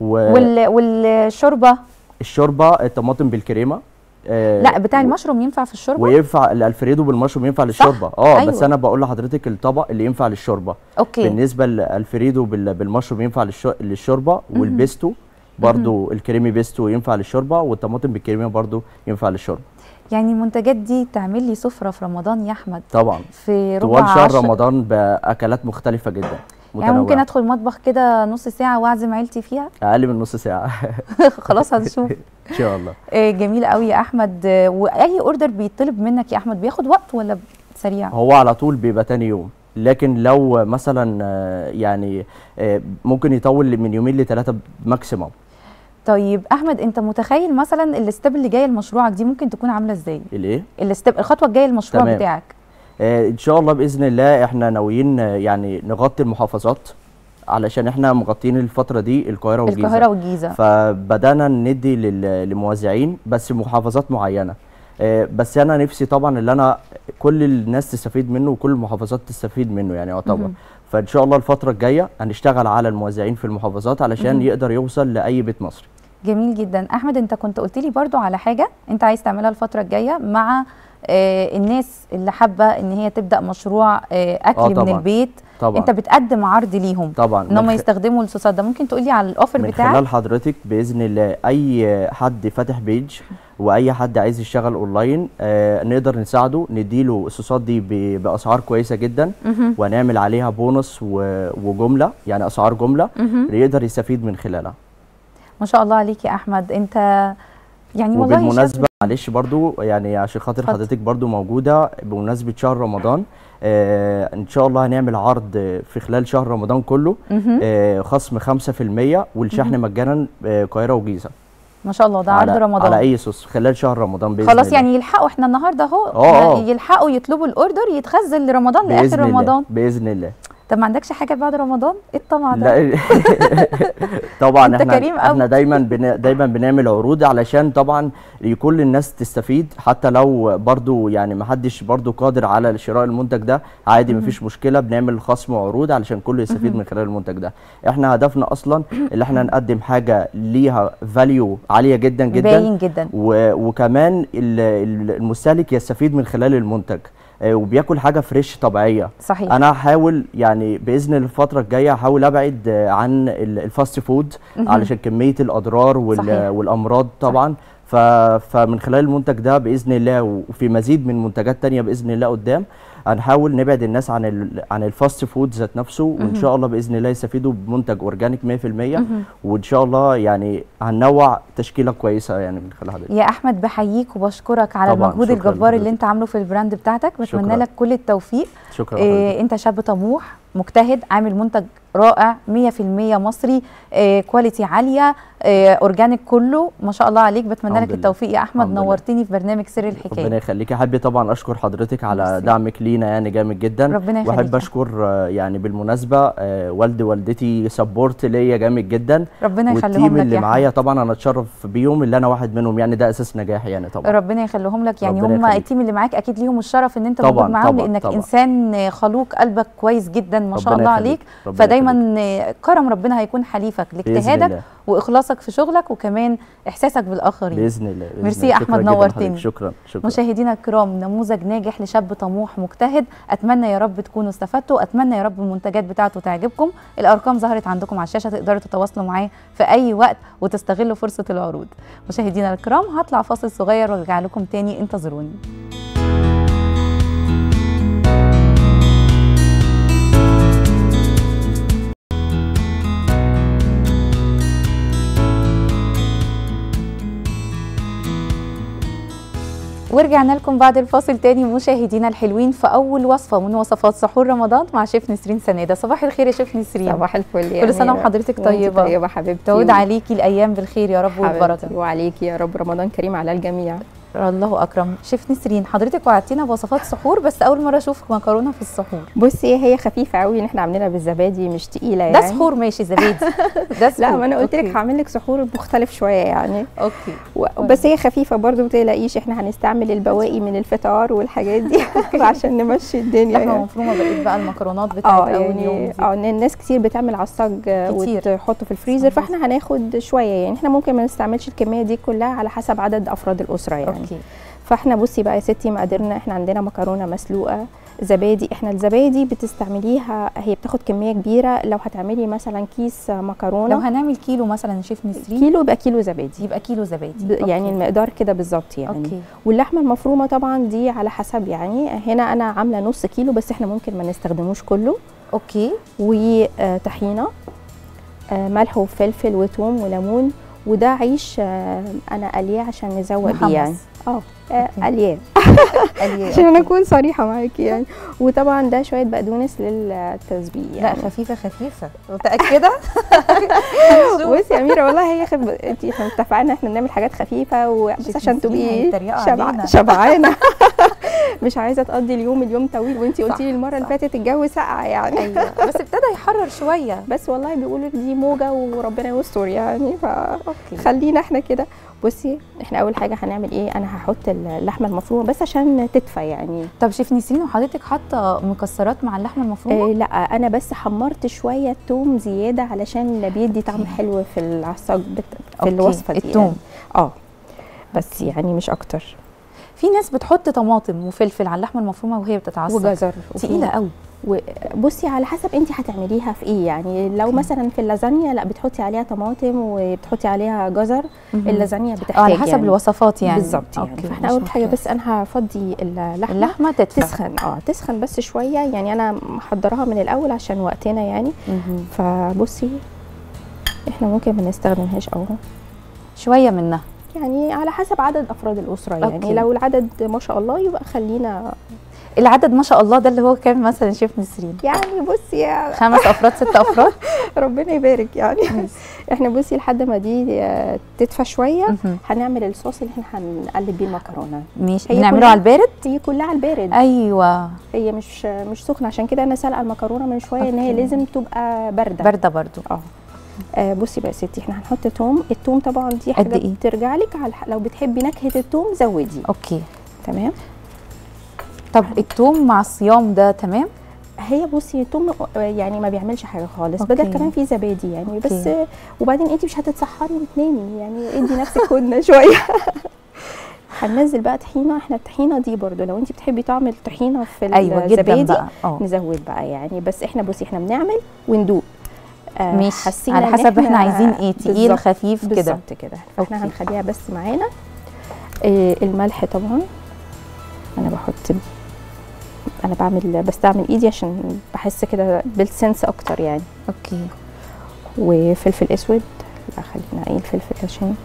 وال والشوربه والشوربه الطماطم بالكريمه آه لا بتاع و- المشروم ينفع في الشوربه وينفع الالفريدو بالمشروم ينفع للشوربه اه أيوة. بس انا بقول لحضرتك الطبق اللي ينفع للشوربه اوكي بالنسبه للالفريدو بال- بالمشروم ينفع للشو- للشوربه والبيستو برضو الكريمي بيستو ينفع للشوربه والطماطم بالكريمه برضو ينفع للشوربه يعني المنتجات دي تعمل لي سفره في رمضان يا احمد طبعا في ربع طوال شهر عشر رمضان باكلات مختلفه جدا يعني ممكن متنوعة. ادخل المطبخ كده نص ساعه واعزم عيلتي فيها اقل من نص ساعه خلاص هنشوف ان شاء الله آه، جميل قوي يا احمد آه، واي اوردر بيطلب منك يا احمد بياخد وقت ولا سريع هو على طول بيبقى تاني يوم لكن لو مثلا آه، يعني آه، ممكن يطول من يومين لثلاثه ماكسيموم طيب احمد انت متخيل مثلا الستيب اللي جايه لمشروعك دي ممكن تكون عامله ازاي الايه الستيب الخطوه الجايه للمشروع تمام. بتاعك آه، ان شاء الله باذن الله احنا ناويين آه، يعني نغطي المحافظات علشان احنا مغطيين الفتره دي القاهره والجيزه القاهره والجيزه فبدانا ندي لل- للموزعين بس محافظات معينه آه، بس انا نفسي طبعا اللي انا كل الناس تستفيد منه وكل المحافظات تستفيد منه يعني يعتبر مهم. فان شاء الله الفتره الجايه هنشتغل على الموزعين في المحافظات علشان مهم. يقدر يوصل لاي بيت مصري جميل جدا احمد انت كنت قلت لي برضو على حاجه انت عايز تعملها الفتره الجايه مع آه الناس اللي حابه ان هي تبدا مشروع آه اكل آه من طبعاً. البيت طبعا انت بتقدم عرض ليهم طبعا ان هم من خ- يستخدموا الصوصات ده ممكن تقولي على الاوفر من بتاعك خلال حضرتك باذن الله اي حد فاتح بيج واي حد عايز يشتغل اونلاين آه نقدر نساعده نديله الصوصات دي ب- باسعار كويسه جدا مهم. ونعمل عليها بونص و- وجمله يعني اسعار جمله مهم. يقدر يستفيد من خلالها ما شاء الله عليك يا احمد انت يعني والله شاب وبالمناسبه معلش برضو يعني عشان خاطر اتفضل. حضرتك برضو موجوده بمناسبه شهر رمضان آه ان شاء الله هنعمل عرض في خلال شهر رمضان كله مهم. آه خصم 5% والشحن مجانا آه، القاهره وجيزه ما شاء الله ده عرض على رمضان على اي صوص خلال شهر رمضان باذن خلاص الله. يعني يلحقوا احنا النهارده اهو آه، آه. يلحقوا يطلبوا الاوردر يتخزن لرمضان لاخر باذن الله رمضان باذن الله طب ما عندكش حاجه بعد رمضان ايه الطمع ده لا طبعا أنت احنا كريم أوي. احنا دايما بن... دايما بنعمل عروض علشان طبعا كل الناس تستفيد حتى لو برضو يعني ما حدش برضو قادر على شراء المنتج ده عادي مفيش مشكله بنعمل خصم وعروض علشان كله يستفيد من خلال المنتج ده احنا هدفنا اصلا اللي احنا نقدم حاجه ليها فاليو عاليه جدا جدا باين جدا و... وكمان ال- ال- المستهلك يستفيد من خلال المنتج آه، وبياكل حاجه فريش طبيعيه صحيح انا هحاول يعني باذن الفتره الجايه هحاول ابعد آه، عن ال- الفاست فود مهم. علشان كميه الاضرار وال- صحيح. والامراض طبعا ف... فمن خلال المنتج ده باذن الله وفي مزيد من منتجات تانية باذن الله قدام هنحاول نبعد الناس عن ال... عن الفاست فود ذات نفسه وان مهم. شاء الله باذن الله يستفيدوا بمنتج اورجانيك 100% مهم. وان شاء الله يعني هننوع تشكيله كويسه يعني من خلال حضرتك يا احمد بحييك وبشكرك على طبعاً، المجهود شكراً الجبار اللي لحضرتك. انت عامله في البراند بتاعتك بتمنى شكراً. لك كل التوفيق شكرا إيه لحضرتك انت شاب طموح مجتهد عامل منتج رائع 100% مصري آه كواليتي عاليه آه اورجانيك كله ما شاء الله عليك بتمنى الحمد لك لله. التوفيق يا احمد الحمد لله. نورتني في برنامج سر ربنا الحكايه يخليكي حابب طبعا اشكر حضرتك على ميرسي. دعمك لينا يعني جامد جدا ربنا يخليك واحب يا اشكر آه، يعني بالمناسبه آه، والدي والدتي سبورت ليا جامد جدا ربنا يخليهم والتيم لك اللي يا معايا طبعا انا اتشرف بيهم اللي انا واحد منهم يعني ده اساس نجاحي يعني طبعا ربنا يخليهم لك يعني ربنا هم يخليك. التيم اللي معاك اكيد ليهم الشرف ان انت طبعاً، موجود معاهم طبعاً، لانك طبعاً. انسان خلوق قلبك كويس جدا ما شاء ربنا الله يخليك، عليك ربنا فدايما كرم ربنا هيكون حليفك بإذن لاجتهادك الله. واخلاصك في شغلك وكمان احساسك بالاخرين باذن الله بإذن ميرسي الله. يا شكراً أحمد، جداً نورتني. لحضرتك. شكرا شكرا مشاهدينا الكرام نموذج ناجح لشاب طموح مجتهد اتمنى يا رب تكونوا استفدتوا اتمنى يا رب المنتجات بتاعته تعجبكم الارقام ظهرت عندكم على الشاشه تقدروا تتواصلوا معاه في اي وقت وتستغلوا فرصه العروض مشاهدينا الكرام هطلع فاصل صغير وارجع لكم تاني انتظروني ورجعنا لكم بعد الفاصل تاني مشاهدينا الحلوين في اول وصفه من وصفات سحور رمضان مع شيف نسرين سناده صباح الخير يا شيف نسرين صباح الفل يا كل سنه أميرة. وحضرتك وأنتي طيبه طيبه حبيبتي تعود عليكي الايام بالخير يا رب والبركه حبيبتي وعليكي يا رب رمضان كريم على الجميع الله اكرم شيف نسرين حضرتك وعدتينا بوصفات سحور بس اول مره اشوف مكرونه في السحور بصي هي خفيفه قوي ان احنا عاملينها بالزبادي مش تقيله ده يعني سحور ماشي زبادي ده سحور لا ما انا قلت لك أوكي. هعمل لك سحور مختلف شويه يعني اوكي و... بس هي خفيفه برضو ما تقلقيش احنا هنستعمل البواقي من الفطار والحاجات دي عشان نمشي الدنيا لحمه يعني. مفرومه بقيت بقى المكرونات اه بتاعت اول يوم يعني دي. اه إن الناس كتير بتعمل عصاج كتير. وتحطه في الفريزر فاحنا هناخد شويه يعني احنا ممكن ما نستعملش الكميه دي كلها على حسب عدد افراد الاسره يعني اوكي فاحنا بصي بقى يا ستي مقاديرنا احنا عندنا مكرونه مسلوقه زبادي احنا الزبادي بتستعمليها هي بتاخد كميه كبيره لو هتعملي مثلا كيس لو مكرونه هنعمل كيلو مثلا يا شيف نسرين كيلو يبقى كيلو زبادي يبقى كيلو زبادي ب- يعني أوكي. المقدار كده بالظبط يعني اوكي واللحمه المفرومه طبعا دي على حسب يعني هنا انا عامله نص كيلو بس احنا ممكن ما نستخدموش كله اوكي وطحينه ملح وفلفل وثوم وليمون وده عيش آه، انا قليه عشان نزوق بيه يعني محمص. اه آه، أوكي. قليه قليه عشان انا أوكي. اكون صريحه معاكي يعني وطبعا ده شويه بقدونس للتسبيح لا يعني خفيفه خفيفه متاكده بصي يا اميره والله هي خب... انت احنا اتفقنا احنا بنعمل حاجات خفيفه وبس شيف عشان نسرين تبقي هيتريقوا شبع... علينا. شبعانه مش عايزه تقضي اليوم اليوم طويل وانت صح، قلتي لي المره اللي صح. فاتت الجو ساقع يعني ايوه بس ابتدى يحرر شويه بس والله بيقولوا دي موجه وربنا يستر يعني اوكي فخلينا احنا كده بصي احنا اول حاجه هنعمل ايه انا هحط اللحمه المفرومه بس عشان تدفى يعني طب شيف نسرين وحضرتك حاطه مكسرات مع اللحمه المفرومه إيه لا انا بس حمرت شويه التوم زياده علشان بيدي طعم أوكي. حلو في العصاج بت... في أوكي، الوصفه دي التوم. يعني. اه بس أوكي. يعني مش اكتر في ناس بتحط طماطم وفلفل على اللحمه المفرومه وهي بتتعصج وجزر تقيله قوي بصي على حسب انت هتعمليها في ايه يعني لو أوكي. مثلا في اللازانيا لا بتحطي عليها طماطم وبتحطي عليها جزر اللازانيا بتحتاج اه على حسب يعني. الوصفات يعني بالظبط يعني أوكي، فاحنا مش اول حاجه مشكلة. بس انا هفضي اللحمه اللحمه تدفى تسخن اه تسخن بس شويه يعني انا محضراها من الاول عشان وقتنا يعني مهم. فبصي احنا ممكن ما نستخدمهاش او شويه منها يعني على حسب عدد افراد الاسره يعني أوكي. لو العدد ما شاء الله يبقى خلينا العدد ما شاء الله ده اللي هو كام مثلا شيف نسرين يعني بصي يا خمس افراد ست افراد ربنا يبارك يعني احنا بصي لحد ما دي آه، تدفى شويه مهم. هنعمل الصوص اللي احنا هنقلب بيه المكرونه ماشي هي بنعمله كلها- على البارد هي كلها على البارد ايوه هي مش مش سخنه عشان كده انا سالقه المكرونه من شويه ان هي أوكي. لازم تبقى بارده بارده برضو اه آه، بصي بقى يا ستي احنا هنحط توم التوم طبعا دي قد حاجه إيه؟ بترجع لك على الح- لو بتحبي نكهه التوم زودي اوكي تمام طب التوم مع الصيام ده تمام هي بصي التوم آه، يعني ما بيعملش حاجه خالص أوكي. بدل كمان في زبادي يعني بس أوكي. آه، وبعدين انت مش هتتسحري وتنامي يعني ادي نفسك هدنه شويه هننزل بقى طحينه احنا الطحينه دي برضو لو انت بتحبي طعم الطحينه في ايوه جدا الزبادي بقى اه نزود بقى يعني بس احنا بصي احنا بنعمل وندوق آه، ماشي حسينا على إن حسب احنا عايزين ايه تقيل بالظبط. خفيف كده بالظبط كده أوكي. فاحنا هنخليها بس معانا آه الملح طبعا انا بحط انا بعمل بستعمل ايدي عشان بحس كده بالسنس اكتر يعني اوكي وفلفل اسود لا خلينا ايه الفلفل عشان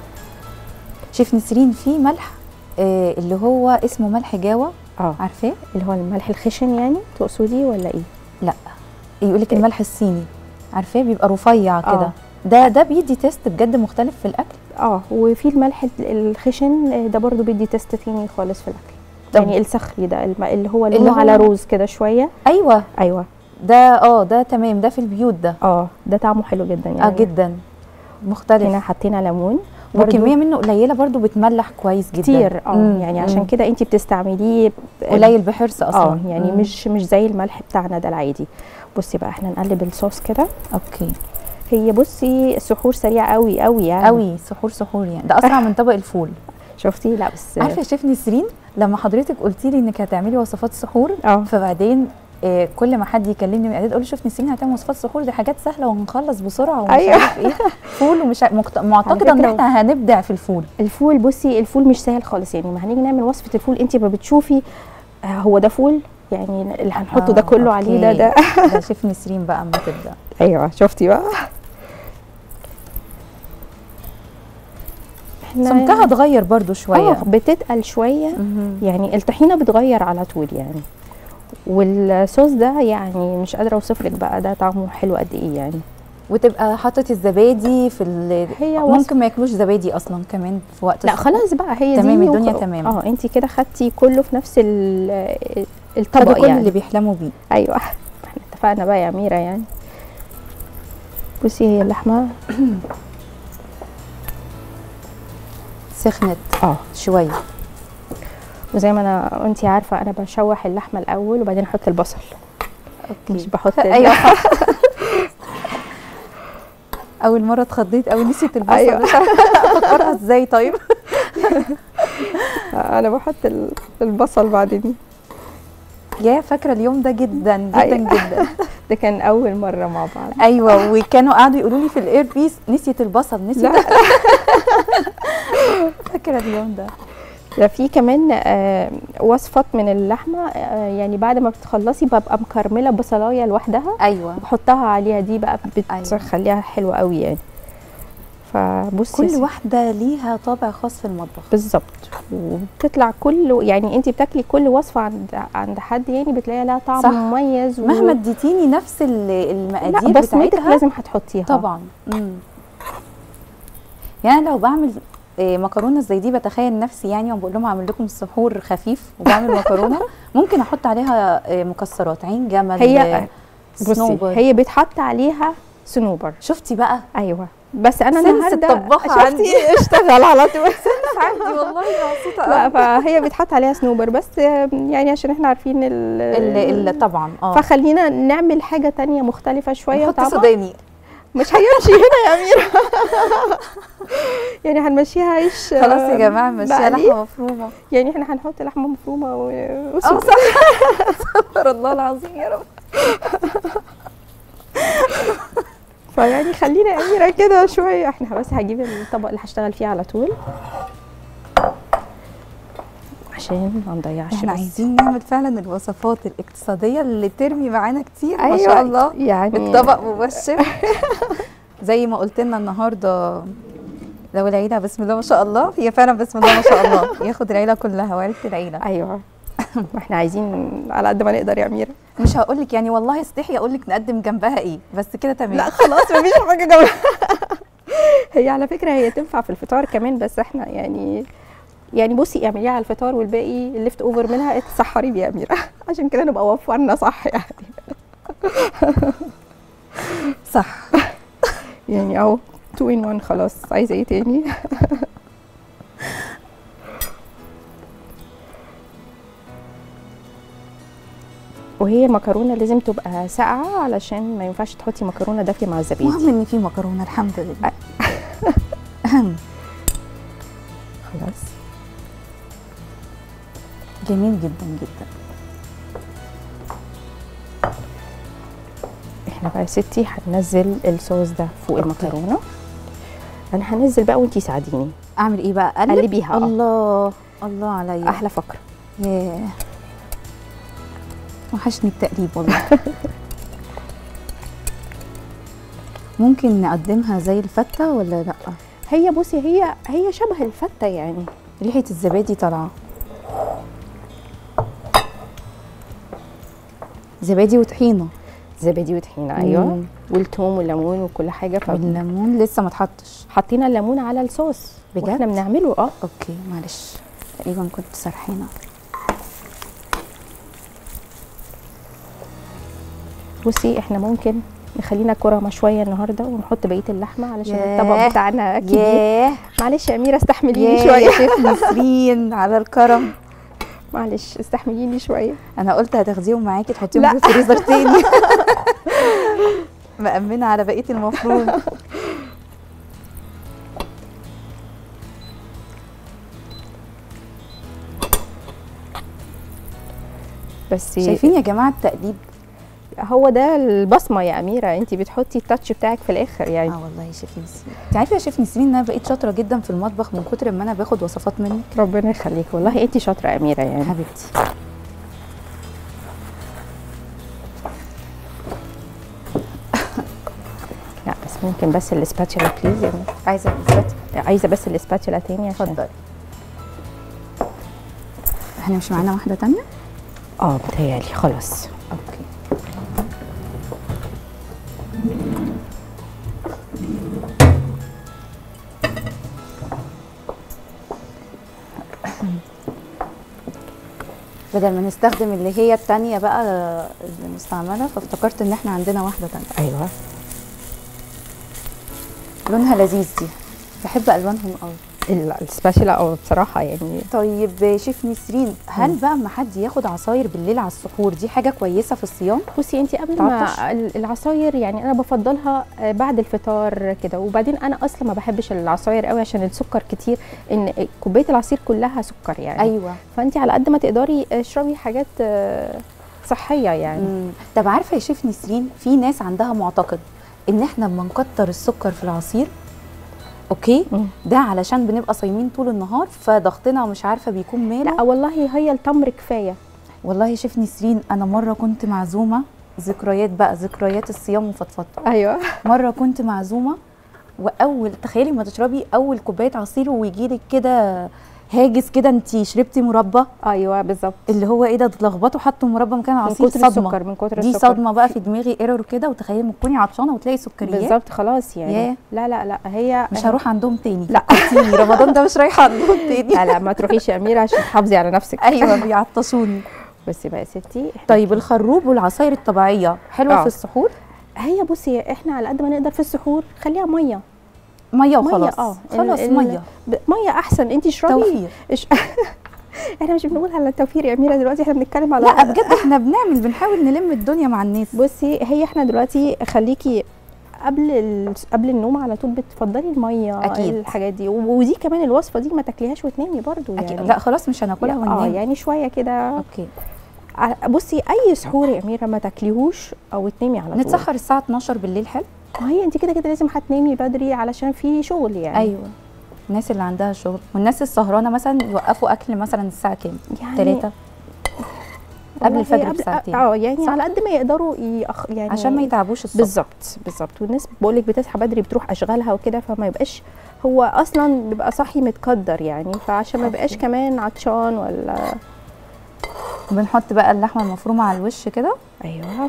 شيف نسرين في ملح آه اللي هو اسمه ملح جاوه اه عارفاه اللي هو الملح الخشن يعني تقصدي ولا ايه يقول لك الملح الصيني عارفاه بيبقى رفيع كده آه. ده ده بيدي تيست بجد مختلف في الاكل اه وفي الملح الخشن آه، ده برضو بيدي تيست تاني خالص في الاكل طب- يعني الصخري ده الم- اللي هو اللي لونه هو- على روز كده شويه ايوه ايوه ده اه ده تمام ده في البيوت ده اه ده طعمه حلو جدا يعني اه جدا مختلف هنا حطينا ليمون برضو وكميه منه قليله برضو بتملح كويس جدا كتير اه مم، يعني مم. عشان كده انت بتستعمليه ب- قليل بحرص اصلا اه يعني مم. مش مش زي الملح بتاعنا ده العادي بصي بقى احنا نقلب الصوص كده اوكي هي بصي السحور سريع قوي قوي يعني قوي سحور سحور يعني ده اسرع من طبق الفول شفتي لا بس عارفه يا شيف نسرين لما حضرتك قلتي لي انك هتعملي وصفات سحور اه فبعدين آه، كل ما حد يكلمني من اعداد اقول له شوف نسرين هتعمل وصفات سحور دي حاجات سهله وهنخلص بسرعه ومش أيوة. عارف ايه فول ومش ع- مقت- معتقده ان فكرة- احنا هنبدع في الفول الفول بصي الفول مش سهل خالص يعني ما هنيجي نعمل وصفه الفول انت ما بتشوفي آه، هو ده فول يعني اللي هنحطه ده آه، كله عليه ده ده أوكي. ده شيف نسرين بقى اما تبدا ايوه شفتي بقى احنا سمكها اتغير برضو شويه اه بتتقل شويه مهم. يعني الطحينه بتغير على طول يعني والصوص ده يعني مش قادره اوصف لك بقى ده طعمه حلو قد ايه يعني وتبقى حاطط الزبادي في ال... هي وصفة- ممكن ما ياكلوش زبادي اصلا كمان في وقت لا السحور. خلاص بقى هي تمام، دي الدنيا وخ- تمام. اه انت كده خدتي كله في نفس ال- ده الطبق كل يعني اللي بيحلموا بيه ايوه احنا اتفقنا بقى يا اميره يعني بصي هي اللحمه سخنت اه شويه وزي ما انا انت عارفه انا بشوح اللحمه الاول وبعدين احط البصل مش بحط ال- ايوه صح اول مره اتخضيت قوي نسيت البصل أيوة. مش عارفه افكرها ازاي طيب انا بحط ال- البصل بعدين يا فاكره اليوم ده جدا جدا أيوة. جدا ده كان اول مره مع بعض ايوه وكانوا قعدوا يقولوا لي في الاير بيس نسيت البصل نسيت لا فاكره اليوم ده ده في كمان آه، وصفات من اللحمه آه، يعني بعد ما بتخلصي ببقى مكرمله بصلايه لوحدها ايوه بحطها عليها دي بقى أيوة. بتخليها حلوه قوي يعني فبصي يا كل ستي، واحده ليها طابع خاص في المطبخ بالظبط وبتطلع كل يعني انت بتاكلي كل وصفه عند عند حد يعني بتلاقيها لها طعم صح. مميز و... مهما اديتيني نفس ال- لا المقادير بسمتك بتاعتها لازم هتحطيها طبعا مم. يعني لو بعمل آه، مكرونه زي دي بتخيل نفسي يعني وبقول لهم اعمل لكم السحور خفيف وبعمل مكرونه ممكن احط عليها آه، مكسرات عين جمل هي- آه، بصي صنوبر هي بيتحط عليها صنوبر شفتي بقى ايوه بس انا سنس النهارده الطباخة شفتي عندي. اشتغل على طول عندي والله مبسوطه لا فهي بيتحط عليها صنوبر بس يعني عشان احنا عارفين ال اللي طبعا اه فخلينا نعمل حاجه تانية مختلفه شويه نحط وطعمها سوداني مش هيمشي هنا يا اميره يعني هنمشيها عيش خلاص يا جماعه مشيها مقلي. لحمه مفرومه يعني احنا هنحط لحمه مفرومه و- اه وسوق صح استغفر الله العظيم يا رب فيعني خلينا اميره كده شويه احنا بس هجيب الطبق اللي هشتغل فيه على طول عشان ما نضيعش احنا بس. عايزين نعمل فعلا الوصفات الاقتصاديه اللي ترمي معانا كتير ما أيوة، شاء الله يعني بالطبق مبشر زي ما قلت لنا النهارده لو العيله بسم الله ما شاء الله هي فعلا بسم الله ما شاء الله ياخد العيله كلها وعيله العيله ايوه ما احنا عايزين على قد ما نقدر يا اميره مش هقول لك يعني والله استحي اقول لك نقدم جنبها ايه بس كده تمام لا خلاص مفيش حاجه جنبها هي على فكره هي تنفع في الفطار كمان بس احنا يعني يعني بصي اعمليها على الفطار والباقي الليفت اوفر منها اتسحري بيه يا اميره عشان كده نبقى وفرنا صح يعني صح يعني اهو 2 ان 1 خلاص عايزه ايه تاني وهي المكرونه لازم تبقى ساقعه علشان ما ينفعش تحطي مكرونه دافيه مع الزبادي المهم ان في مكرونه الحمد لله خلاص جميل جدا جدا احنا بقى يا ستي هننزل الصوص ده فوق المكرونه انا هنزل بقى وانتي ساعديني اعمل ايه بقى اقلب قلبيها آه. الله الله عليا احلى فقره ياه وحشني التقليب والله ممكن نقدمها زي الفتة ولا لأ؟ هي بصي هي هي شبه الفته يعني ريحة الزبادي طالعة زبادي وطحينة زبادي وطحينه ايوه مم. والثوم والليمون وكل حاجه ف- والليمون لسه ما اتحطش حطينا الليمون على الصوص بجد؟ واحنا بنعمله اه اوكي معلش تقريبا كنت سرحانه بصي احنا ممكن نخلينا كرمه شويه النهارده ونحط بقيه اللحمه علشان ياه. الطبق بتاعنا كبير ياه معلش يا اميره استحمليني ياه شويه يا شيف نسرين على الكرم معلش استحمليني شويه انا قلت هتاخديهم معاكي تحطيهم لا. في الفريزر تاني مأمنة على بقية المفروض بس شايفين يا جماعة التقليب هو ده البصمه يا اميره انت بتحطي التاتش بتاعك في الاخر يعني اه والله يا شيف نسرين انت عارفة يا شيف نسرين ان انا بقيت شاطرة جدا في المطبخ من كتر ما انا باخد وصفات منك ربنا يخليك والله انت شاطره يا اميره يعني حبيبتي لا بس ممكن بس الاسباتشولا بليز يعني عايزة الفت عايزه بس الاسباتشولا تاني عشان اتفضلي احنا مش معانا واحدة تانية اه بتهيألي خلاص اوكي بدل ما نستخدم اللي هي التانية بقى المستعملة فافتكرت ان احنا عندنا واحدة تانية ايوه لونها لذيذ دي بحب الوانهم قوي ال- السباتشولا اه بصراحه يعني طيب شيف نسرين هل بقى ما حد ياخد عصاير بالليل على السحور دي حاجة كويسة في الصيام؟ بصي انت قبل تعطش؟ ما ال- العصاير يعني انا بفضلها آه، بعد الفطار كده وبعدين انا اصلا ما بحبش العصاير قوي عشان السكر كتير ان كوبايه العصير كلها سكر يعني ايوه فانت على قد ما تقدري اشربي حاجات آه، صحيه يعني مم. طب عارفه يا شيف نسرين في ناس عندها معتقد ان احنا لما نكتر السكر في العصير اوكي مم. ده علشان بنبقى صايمين طول النهار فضغطنا مش عارفه بيكون ماله لا والله هي التمر كفايه والله يا شيف نسرين انا مره كنت معزومه ذكريات بقى ذكريات الصيام وفضفضه ايوه مره كنت معزومه واول تخيلي ما تشربي اول كوبايه عصير ويجيلك كده هاجس كده انت شربتي مربى ايوه بالظبط اللي هو ايه ده اتلخبطوا حطوا مربى مكان من العصير كتر صدمه السكر من كتر دي السكر صدمه بقى في دماغي ايرور كده وتخيلي ما تكوني عطشانه وتلاقي سكريات بالظبط خلاص يعني ياه. لا لا لا هي مش هروح عندهم تاني لا. فكرتيني رمضان ده مش رايحه عندهم تاني لا لا ما تروحيش يا اميره عشان تحافظي على نفسك ايوه بيعطشوني بصي بقى يا ستي إحنا طيب الخروب والعصاير الطبيعيه حلوه آه. في السحور هي بصي احنا على قد ما نقدر في السحور خليها ميه ميه وخلاص اه خلاص ال- ال- ميه ب- ميه احسن انت اشربي توفير إش... احنا مش بنقول على التوفير يا اميره دلوقتي احنا بنتكلم على لا بجد احنا بنعمل بنحاول نلم الدنيا مع الناس بصي هي احنا دلوقتي خليكي قبل ال... قبل النوم على طول بتفضلي الميه أكيد. الحاجات دي و- ودي كمان الوصفه دي ما تاكليهاش وتنامي برضو يعني أكيد. لا خلاص مش هناكلها اه وننام يعني شويه كده اوكي ع- بصي اي سحور يا اميره ما تاكليهوش او تنامي على طول نتسحر الساعه 12 بالليل حلو ما هي انت كده كده لازم هتنامي بدري علشان في شغل يعني ايوه الناس اللي عندها شغل والناس السهرانه مثلا يوقفوا اكل مثلا الساعه كام يعني 3 قبل والله الفجر قبل- بساعتين. اه يعني صح. على قد ما يقدروا يأخ يعني عشان ما يتعبوش الصبح بالظبط بالظبط والناس بقول لك بتصحى بدري بتروح اشغالها وكده فما يبقاش هو اصلا بيبقى صاحي متقدر يعني فعشان ما يبقاش أوكي. كمان عطشان ولا بنحط بقى اللحمه المفرومه على الوش كده ايوه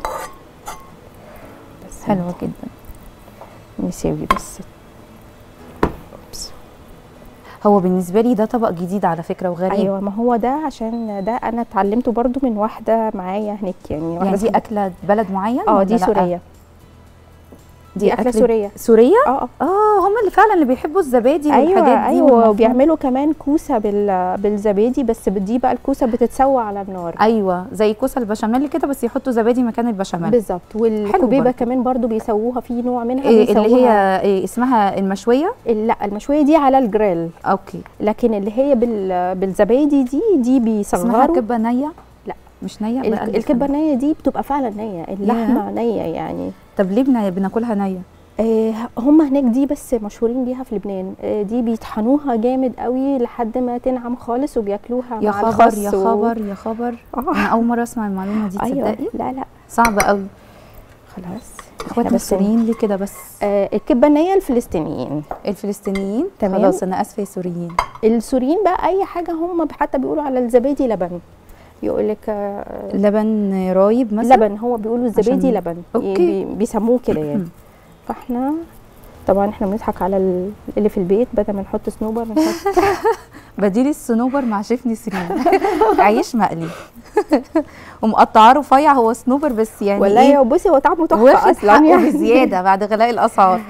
بس حلوه جدا نسيبي بس أوبس. هو بالنسبه لي ده طبق جديد على فكره وغريب ايوه ما هو ده عشان ده انا اتعلمته برضو من واحده معايا هناك يعني واحده يعني دي صاحبتي. اكله بلد معين اه ولا دي لأ؟ سوريه دي اكله أكل- سوريه سوريه اه اه اه هم اللي فعلا اللي بيحبوا الزبادي ايوه والحاجات دي ايوه والمفروم. وبيعملوا كمان كوسه بال بالزبادي بس دي بقى الكوسه بتتسوى على النار ايوه زي كوسه البشاميل كده بس يحطوا زبادي مكان البشاميل بالظبط والكوبيبه برضو. كمان برضو بيسووها في نوع منها إيه اللي بيسووها هي إيه اسمها المشويه لا المشويه دي على الجريل اوكي لكن اللي هي بال بالزبادي دي دي اسمها بيصغروا كبه نيه لا. مش نيه ال- بقى الكبه النيه دي بتبقى فعلا نيه اللحمه نيه يعني طب ليه بنا- بناكلها نيه آه هم هناك دي بس مشهورين بيها في لبنان آه دي بيطحنوها جامد قوي لحد ما تنعم خالص وبياكلوها يا مع خبر الخس يا و- خبر يا خبر آه. انا اول مره اسمع المعلومه دي ايوه تصدقي لا لا صعبه قوي خلاص اخواتنا إحنا بس- السوريين ليه كده بس آه الكبه النيه الفلسطينيين الفلسطينيين تمام. خلاص انا اسفه يا سوريين السوريين بقى اي حاجه هم حتى بيقولوا على الزبادي لبن يقول لك لبن رايب مثلا لبن هو بيقولوا الزبادي عشان- لبن أوكي. بي- بيسموه كده يعني فاحنا طبعا احنا بنضحك على ال- اللي في البيت بدل ما نحط صنوبر نحط بديل الصنوبر مع شيف نسرين عيش مقلي ومقطعاه رفيع هو صنوبر بس يعني ولا إيه؟ يا بصي هو طعمه تحفه واخد اصلا حقه يعني بزياده بعد غلاء الاسعار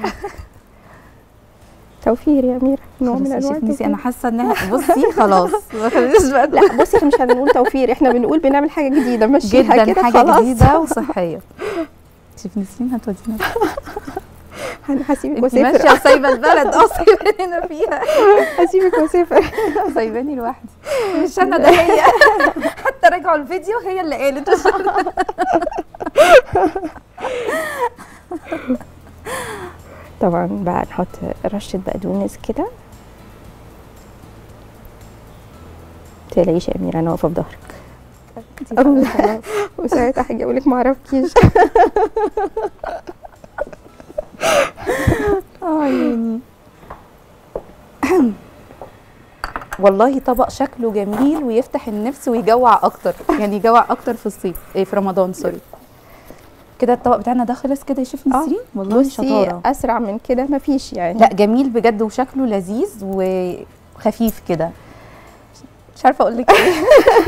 توفير يا اميره نوع خلاص من يا انواع شيف نسي انا التوفير. حاسه انها بصي خلاص ما خليناش بقى لا بصي احنا مش هنقول توفير احنا بنقول بنعمل حاجه جديده مشيها جدا كده حاجه خلاص جديده وصحيه شيف نسرين هتودينا انا هسيبك انت واسافر ماشيه وسايبه البلد اه سايباني فيها هسيبك واسافر سايباني لوحدي مش انا ده هي حتى راجعوا الفيديو هي اللي قالت مش أنا. طبعا بقى نحط رشه بقدونس كده تلاقيش يا اميره انا واقفه في ظهرك أول خلاص وساعتها هاجي اقول لك ما اعرفكيش اه يعني والله طبق شكله جميل ويفتح النفس ويجوع اكتر يعني يجوع اكتر في الصيف إيه في رمضان سوري كده الطبق بتاعنا ده خلص كده يا شيف آه. نسرين والله بصي شطاره اسرع من كده مفيش يعني لا جميل بجد وشكله لذيذ وخفيف كده مش عارفه اقول لك ايه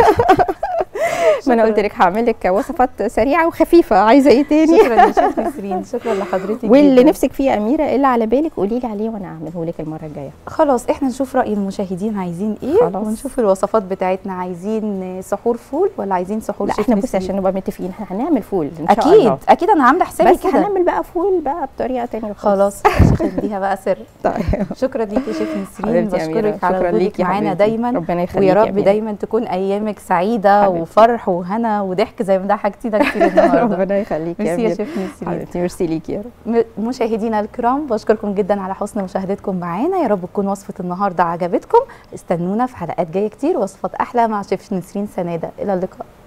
ما انا قلت لك هعمل لك وصفات سريعه وخفيفه عايزه ايه تاني شكرا يا شيف نسرين شكرا لحضرتك واللي جداً. نفسك فيه يا اميره ايه اللي على بالك قولي لي عليه وانا اعمله لك المره الجايه خلاص احنا نشوف راي المشاهدين عايزين ايه خلاص. ونشوف الوصفات بتاعتنا عايزين سحور فول ولا عايزين سحور لا شيف احنا بصي نسرين؟ عشان نبقى متفقين احنا هنعمل فول ان شاء اكيد الله اكيد انا عامله حسابي بس كده هنعمل بقى فول بقى بطريقه تانية خلاص خليها بقى سر طيب شكرا ليكي يا شيف نسرين حبيبتي يا أميرة، بشكرك على شكرا وجودك ليكي يا معانا حبيبتي. دايما ربنا يخليكي ويا يا رب أميرة. دايما تكون ايامك سعيده حبيبتي. وفرح وهنا وضحك زي ما ضحكتينا كتير النهارده ربنا يخليكي يا ميرسي يا أميرة. شيف نسرين حبيبتي ميرسي ليكي يا رب م- مشاهدينا الكرام بشكركم جدا على حسن مشاهدتكم معانا يا رب تكون وصفه النهارده عجبتكم استنونا في حلقات جايه كتير وصفات احلى مع شيف نسرين سناده الى اللقاء